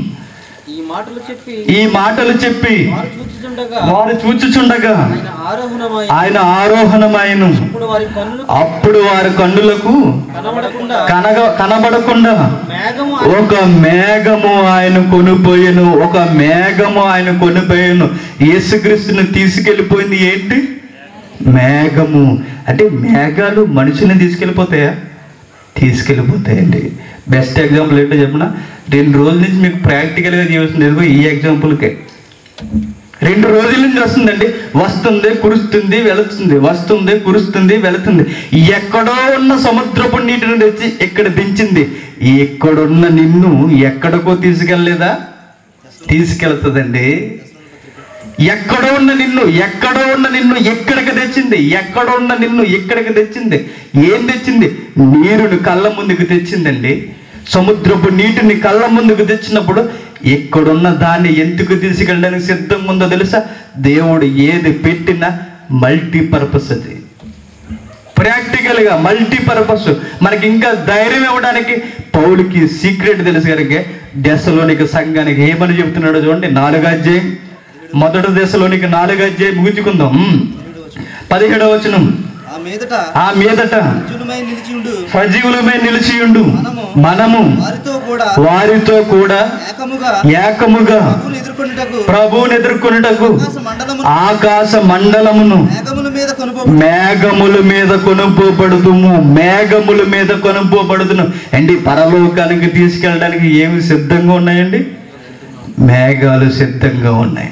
ఈ మాటలు చెప్పి ఈ మాటలు చెప్పి వారు చూచుచుండగా వారు చూచుచుండగా ఆయన ఆరోహణమై ఆయన ఆరోహణమాయను అప్పుడు వారి కన్నులు అప్పుడు వారి కన్నులకు కనబడకుండా కనగ కనబడకుండా మేఘ మేఘము ఒక మేఘము ఆయన కొనిపోయాను ఒక మేఘము ఆయన కొనిపోయాను యేసుక్రీస్తుని తీసుకెళ్ళిపోయింది ఏంటి మేఘము అంటే మేఘాలు మనుషుని తీసుకెళ్ళిపోతాయా తీసుకెళ్ళిపోతాయండి బెస్ట్ ఎగ్జాంపుల్ ఏంటో చెప్పిన రెండు రోజుల నుంచి మీకు ప్రాక్టికల్గా చూస్తుంది ఎదుగు ఈ ఎగ్జాంపుల్కే రెండు రోజుల నుంచి వస్తుందండి వస్తుంది కురుస్తుంది వెళుతుంది వస్తుంది కురుస్తుంది వెళుతుంది ఎక్కడో ఉన్న సముద్రపు నీటిని తెచ్చి ఇక్కడ దించింది ఎక్కడున్న నిన్ను ఎక్కడికో తీసుకెళ్ళలేదా తీసుకెళ్తుందండి ఎక్కడో ఉన్న నిన్ను ఎక్కడో ఉన్న నిన్ను ఎక్కడికి తెచ్చింది ఎక్కడో ఉన్న నిన్ను ఎక్కడికి తెచ్చింది ఏం తెచ్చింది నీరుని కళ్ళ ముందుకు తెచ్చిందండి సముద్రపు నీటిని కళ్ళ ముందుకు తెచ్చినప్పుడు ఎక్కడున్న దాన్ని ఎందుకు తీసుకెళ్ళడానికి సిద్ధంగా ఉందో తెలుసా దేవుడు ఏది పెట్టినా మల్టీపర్పస్ అది ప్రాక్టికల్గా మల్టీపర్పస్ మనకి ఇంకా ధైర్యం ఇవ్వడానికి పౌలుకి సీక్రెట్ తెలుసు కనుక దశలోనికి సంఘానికి ఏమని చెప్తున్నాడో చూడండి నాలుగు అధ్యాయం మొదటి దశలోనికి నాలుగు అధ్యాయం ముగించుకుందాం పదిహేడవ వచనం ఆ మీదట ఆ మీదట జులుమై నిలిచిండు సజీవులమే నిలిచియుండు మనము వారితో కూడా వారితో కూడా ఏకముగా ఏకముగా ప్రభువును ఎదుర్కొనుటకు ప్రభువుని ఎదుర్కొనుటకు ఆకాశ మండలము ఆకాశ మండలమును మేఘముల మీద కొనుపో మేఘముల మీద కొనుక్కోబడుతుము మేఘముల మీద కొనుక్కోబడుతును అండి పరలోకానికి తీసుకెళ్ళడానికి ఏమి సిద్ధంగా ఉన్నాయండి మేఘాలు సిద్ధంగా ఉన్నాయి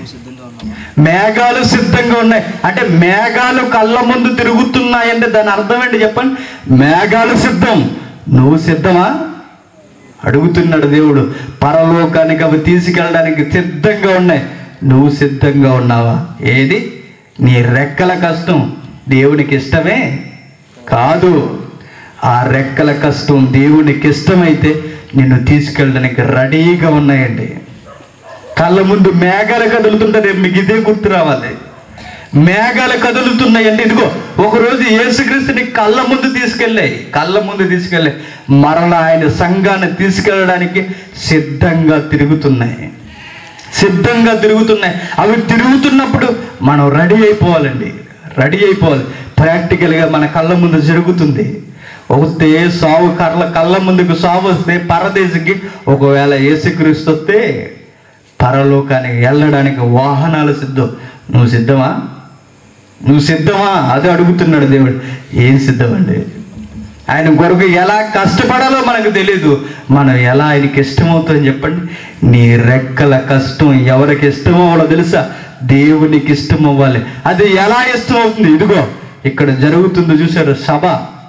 మేఘాలు సిద్ధంగా ఉన్నాయి అంటే మేఘాలు కళ్ళ ముందు తిరుగుతున్నాయంటే దాని అర్థం ఏంటి చెప్పండి మేఘాలు సిద్ధం నువ్వు సిద్ధమా అడుగుతున్నాడు దేవుడు పరలోకానికి అవి తీసుకెళ్ళడానికి సిద్ధంగా ఉన్నాయి నువ్వు సిద్ధంగా ఉన్నావా ఏది నీ రెక్కల కష్టం దేవునికి ఇష్టమే కాదు ఆ రెక్కల కష్టం దేవునికి ఇష్టమైతే నిన్ను తీసుకెళ్ళడానికి రెడీగా ఉన్నాయండి కళ్ళ ముందు మేఘాలు కదులుతుంటే రేపు మీకు ఇదే గుర్తు రావాలి మేఘాలు కదులుతున్నాయండి ఇదిగో ఒకరోజు యేసుక్రీస్తుని కళ్ళ ముందు తీసుకెళ్ళాయి కళ్ళ ముందు తీసుకెళ్ళాయి మరలా ఆయన సంఘాన్ని తీసుకెళ్ళడానికి సిద్ధంగా తిరుగుతున్నాయి సిద్ధంగా తిరుగుతున్నాయి అవి తిరుగుతున్నప్పుడు మనం రెడీ అయిపోవాలండి రెడీ అయిపోవాలి ప్రాక్టికల్గా మన కళ్ళ ముందు జరుగుతుంది వస్తే సావు కళ్ళ కళ్ళ ముందుకు సావు వస్తే పరదేశికి ఒకవేళ యేసుక్రీస్తు వస్తే పరలోకానికి వెళ్ళడానికి వాహనాలు సిద్ధం నువ్వు సిద్ధమా నువ్వు సిద్ధమా అదే అడుగుతున్నాడు దేవుడు ఏం సిద్ధమండి ఆయన కొరకు ఎలా కష్టపడాలో మనకు తెలియదు మనం ఎలా ఆయనకి ఇష్టమవుతుందని చెప్పండి నీ రెక్కల కష్టం ఎవరికి ఇష్టమవ్వాలో తెలుసా దేవునికి ఇష్టం అవ్వాలి అది ఎలా ఇష్టం అవుతుంది ఇదిగో ఇక్కడ జరుగుతుందో చూసారు సభ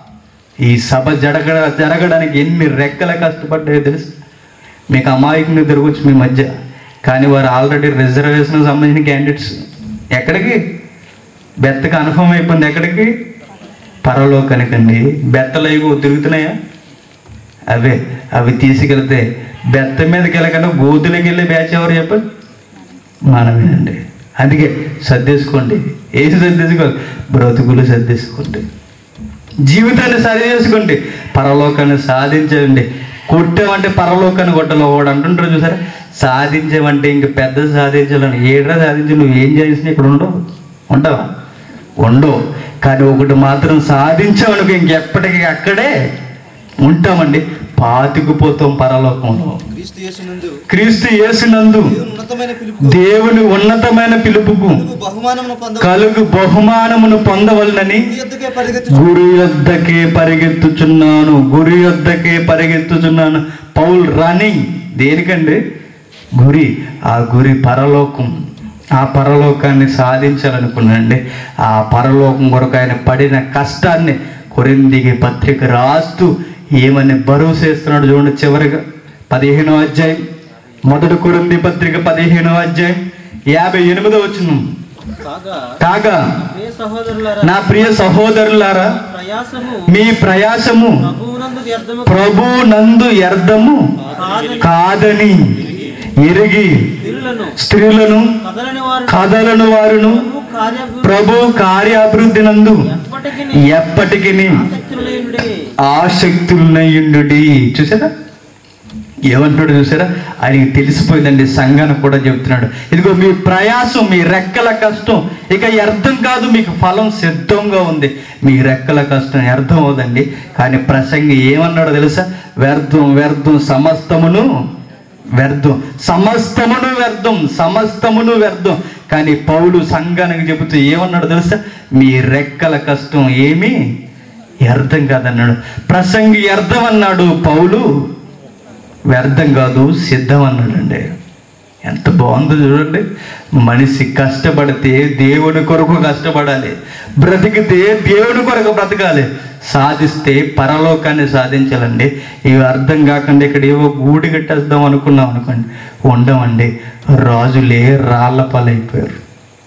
ఈ సభ జరగ జరగడానికి ఎన్ని రెక్కల కష్టపడ్డాయో తెలుసు మీకు అమాయకంగా తిరగచ్చు మీ మధ్య కానీ వారు ఆల్రెడీ రిజర్వేషన్ సంబంధించిన క్యాండిడేట్స్ ఎక్కడికి బెత్త కన్ఫర్మ్ అయిపోయింది ఎక్కడికి పరలోకానికండి బెత్తలు అవి తిరుగుతున్నాయా అవే అవి తీసుకెళ్తే బెత్త మీదకి వెళ్ళకుండా గోతులకి వెళ్ళే బ్యాచ్ ఎవరు చెప్పండి మనమేనండి అందుకే సర్దేసుకోండి ఏది సర్దేసుకోవాలి బ్రతుకులు సర్దేసుకోండి జీవితాన్ని సరి చేసుకోండి పరలోకాన్ని సాధించండి కొట్టామంటే పరలోకాన్ని కొట్టలో వాడు అంటుంటారు చూసారా సాధించామంటే ఇంక పెద్ద సాధించాలని ఏడ్రా సాధించి నువ్వు ఏం చేసినా ఇక్కడ ఉండవు ఉండవా ఉండవు కానీ ఒకటి మాత్రం సాధించామనుకో ఇంకెప్పటికీ అక్కడే ఉంటామండి పాతుకుపోతాం పరలోకంలో క్రీస్తు యేసునందు క్రీస్తు యేసునందు దేవుని ఉన్నతమైన పిలుపు దేవుని ఉన్నతమైన పిలుపుకు బహుమానమును పొంద కలుగు బహుమానమును పొందవలనని నీ యొద్దకే పరిగెత్తు గురి యొద్దకే పరిగెత్తుచున్నాను గురి యొద్దకే పరిగెత్తుచున్నాను పౌల్ రన్నింగ్ దేనికండి గురి ఆ గురి పరలోకం ఆ పరలోకాన్ని సాధించాలనుకున్నాండి ఆ పరలోకం కొరకు ఆయన పడిన కష్టాన్ని కొరిందికి పత్రిక రాస్తూ ఏమని భరోసా ఇస్తున్నాడు చూడండి చివరిగా పదిహేనో అధ్యాయం మొదటి కొరింది పత్రిక పదిహేనో అధ్యాయం యాభై ఎనిమిదో వచ్చిన కాగా కాగా ప్రియ సహోదరులారా నా ప్రియ సహోదరులారా ప్రయాసము మీ ప్రయాసము ప్రభువునందు వ్యర్థము ప్రభు నందు వ్యర్థము కాదని కాదని ఎరిగి స్త్రీలను స్త్రీలను కదలని వారు కథలను వారును కార్యాభివృద్ధి ప్రభు కార్యాభివృద్ధి నందు ఎప్పటికీ ఎప్పటికీ ఆసక్తులైనడే ఆసక్తులనయుండు చూసారా ఏమంటున్నాడు చూసారా ఆయనకి తెలిసిపోయిందండి సంఘానికి కూడా చెప్తున్నాడు ఇదిగో మీ ప్రయాసం మీ రెక్కల కష్టం ఇక అర్థం కాదు మీకు ఫలం సిద్ధంగా ఉంది మీ రెక్కల కష్టం అర్థం అవుదండి కానీ ప్రసంగి ఏమన్నాడో తెలుసా వ్యర్థం వ్యర్థం సమస్తమును వ్యర్థం సమస్తమును వ్యర్థం సమస్తమును వ్యర్థం కానీ పౌలు సంఘానికి చెబుతూ ఏమన్నాడు తెలుసా మీ రెక్కల కష్టం ఏమీ వ్యర్థం కాదన్నాడు ప్రసంగి వ్యర్థం అన్నాడు పౌలు వ్యర్థం కాదు సిద్ధం అన్నాడండి ఎంత బాగుందో చూడండి మనిషి కష్టపడితే దేవుని కొరకు కష్టపడాలి బ్రతికితే దేవుని కొరకు బ్రతకాలి సాధిస్తే పరలోకాన్ని సాధించాలండి ఇవి అర్థం కాకుండా ఇక్కడ ఏవో గూడి కట్టేద్దాం అనుకున్నాం అనుకోండి ఉండమండి రాజులే రాళ్ల పాలైపోయారు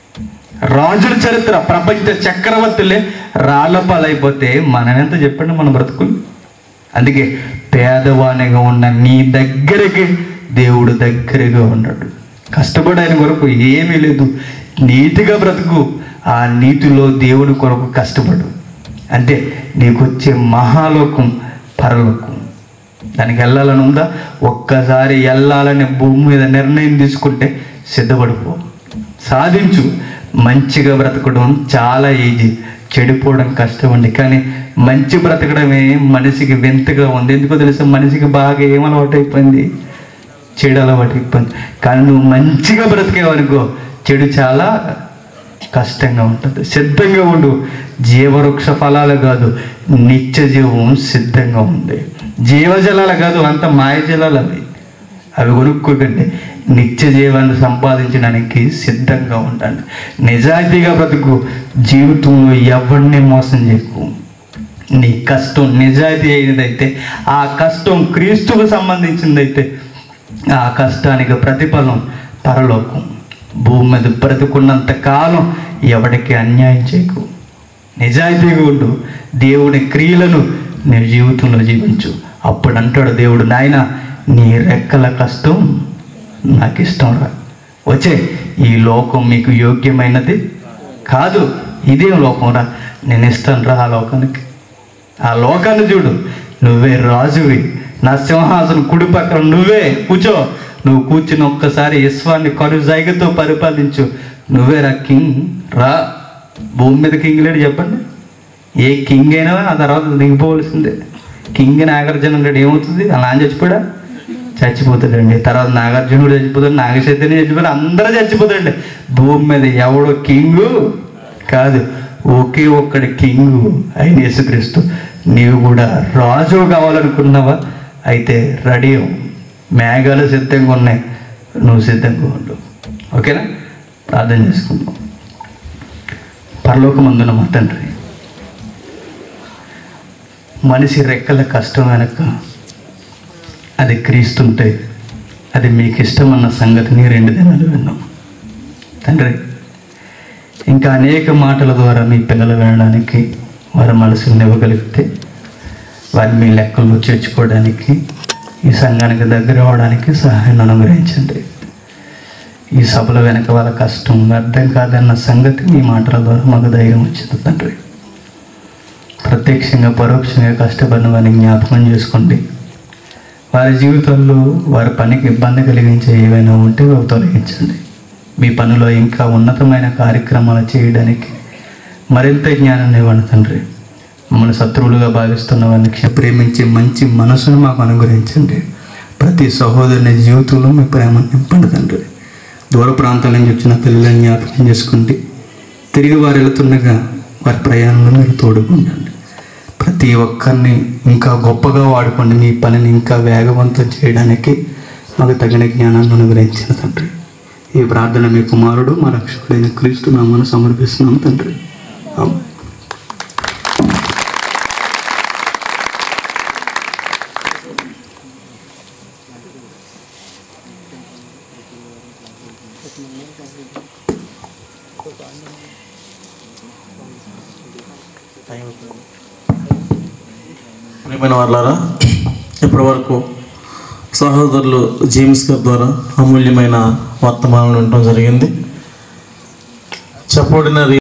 రాజుల చరిత్ర ప్రపంచ చక్రవర్తులే రాళ్ల పాలైపోతే మనం ఎంత చెప్పండి మన బ్రతుకులు అందుకే పేదవానిగా ఉన్న నీ దగ్గరికి దేవుడు దగ్గరగా ఉన్నాడు కష్టపడని కొరకు ఏమీ లేదు నీతిగా బ్రతుకు ఆ నీతిలో దేవుని కొరకు కష్టపడు అంటే నీకు వచ్చే మహాలోకం పరలోకం దానికి వెళ్ళాలని ఉందా ఒక్కసారి వెళ్ళాలని భూమి మీద నిర్ణయం తీసుకుంటే సిద్ధపడిపో సాధించు మంచిగా బ్రతకడం చాలా ఈజీ చెడిపోవడం కష్టం అండి కానీ మంచి బ్రతకడమే మనిషికి వింతగా ఉంది ఎందుకో తెలుసా మనిషికి బాగా ఏం అలవాటు అయిపోయింది చెడు అలవాటు అయిపోయింది కానీ నువ్వు మంచిగా బ్రతికేవనుకో చెడు చాలా కష్టంగా ఉంటుంది సిద్ధంగా ఉండు జీవవృక్ష ఫలాలు కాదు నిత్య జీవం సిద్ధంగా ఉంది జీవజలాలు కాదు అంత మాయజలాలు అవి అవి కొనుక్కోకండి నిత్య జీవాన్ని సంపాదించడానికి సిద్ధంగా ఉండండి నిజాయితీగా బ్రతుకు జీవితంలో ఎవరిని మోసం చేయకు నీ కష్టం నిజాయితీ అయినదైతే ఆ కష్టం క్రీస్తుకు సంబంధించిందైతే ఆ కష్టానికి ప్రతిఫలం పరలోకం భూమి మీద బ్రతుకున్నంత కాలం ఎవరికి అన్యాయం చేయకు నిజాయితీగా ఉండు దేవుని క్రియలను నీ జీవితంలో జీవించు అప్పుడు అంటాడు దేవుడు నాయన నీ రెక్కల కష్టం నాకు ఇష్టం రా వచ్చే ఈ లోకం మీకు యోగ్యమైనది కాదు ఇదేం లోకం రా నేను ఇస్తాను రా ఆ లోకానికి ఆ లోకాన్ని చూడు నువ్వే రాజువి నా సింహాసనం కుడి పక్కన నువ్వే కూర్చో నువ్వు కూర్చుని ఒక్కసారి విశ్వాన్ని కనుజైగతో పరిపాలించు నువ్వే రా కింగ్ రా భూమి మీద కింగ్ లేడు చెప్పండి ఏ కింగ్ అయినా ఆ తర్వాత దిగిపోవలసిందే కింగ్ నాగార్జున రెడ్డి ఏమవుతుంది అలా ఆయన చచ్చిపోయాడా చచ్చిపోతాడండి తర్వాత నాగార్జునుడు చచ్చిపోతాడు నాగచైతన్య చచ్చిపోతాడు అందరూ చచ్చిపోతాడండి భూమి మీద ఎవడో కింగు కాదు ఒకే ఒక్కడి కింగు అయిన యేసుక్రీస్తు నీవు కూడా రాజు కావాలనుకున్నావా అయితే రెడీ అవ్వు. మేఘాలు సిద్ధంగా ఉన్నాయి నువ్వు సిద్ధంగా ఉండు ఓకేనా ప్రార్థన చేసుకుందాం పరలోకమందున మా తండ్రి మనిషి రెక్కల కష్టం వెనక అది క్రీస్తుంటే అది మీకు ఇష్టమన్న సంగతిని రెండు దినాలు విన్నాం తండ్రి ఇంకా అనేక మాటల ద్వారా మీ పిల్లలు వినడానికి వారి మనసుని ఇవ్వగలిగితే వారిని మీ లెక్కల్లో చేర్చుకోవడానికి ఈ సంఘానికి దగ్గర అవడానికి సహాయం అనుగ్రహించండి ఈ సభల వెనక వాళ్ళ కష్టం అర్థం కాదన్న సంగతి మీ మాటల ద్వారా మాకు ధైర్యం వచ్చింది తండ్రి ప్రత్యక్షంగా పరోక్షంగా కష్టపడిన వారిని జ్ఞాపకం చేసుకోండి వారి జీవితంలో వారి పనికి ఇబ్బంది కలిగించే ఏవైనా ఉంటే అవి తొలగించండి మీ పనిలో ఇంకా ఉన్నతమైన కార్యక్రమాలు చేయడానికి మరింత జ్ఞానాన్ని ఇవ్వండి తండ్రి మమ్మల్ని శత్రువులుగా భావిస్తున్న వారిని క్ష- ప్రేమించే మంచి మనసును మాకు అనుగ్రహించండి ప్రతి సహోదరుని జీవితంలో మీ ప్రేమ నింపండి తండ్రి దూర ప్రాంతాల నుంచి వచ్చిన పిల్లల్ని జ్ఞాపకం చేసుకోండి తిరిగి వారు వెళుతుండగా వారి ప్రయాణంలో మీరు తోడుకుండండి ప్రతి ఒక్కరిని ఇంకా గొప్పగా వాడుకోండి మీ పనిని ఇంకా వేగవంతం చేయడానికి మాకు తగిన జ్ఞానాన్ని అనుగ్రహించిన తండ్రి ఈ ప్రార్థన మీ కుమారుడు మా రక్షకుడైన క్రీస్తు నామను సమర్పిస్తున్నాం తండ్రి ఆమేన్. ప్రియమైన వాళ్ళారా ఇప్పటి వరకు సహోదరులు జేమ్స్ గారి ద్వారా అమూల్యమైన వర్తమానం ఉండటం జరిగింది చెప్పబడిన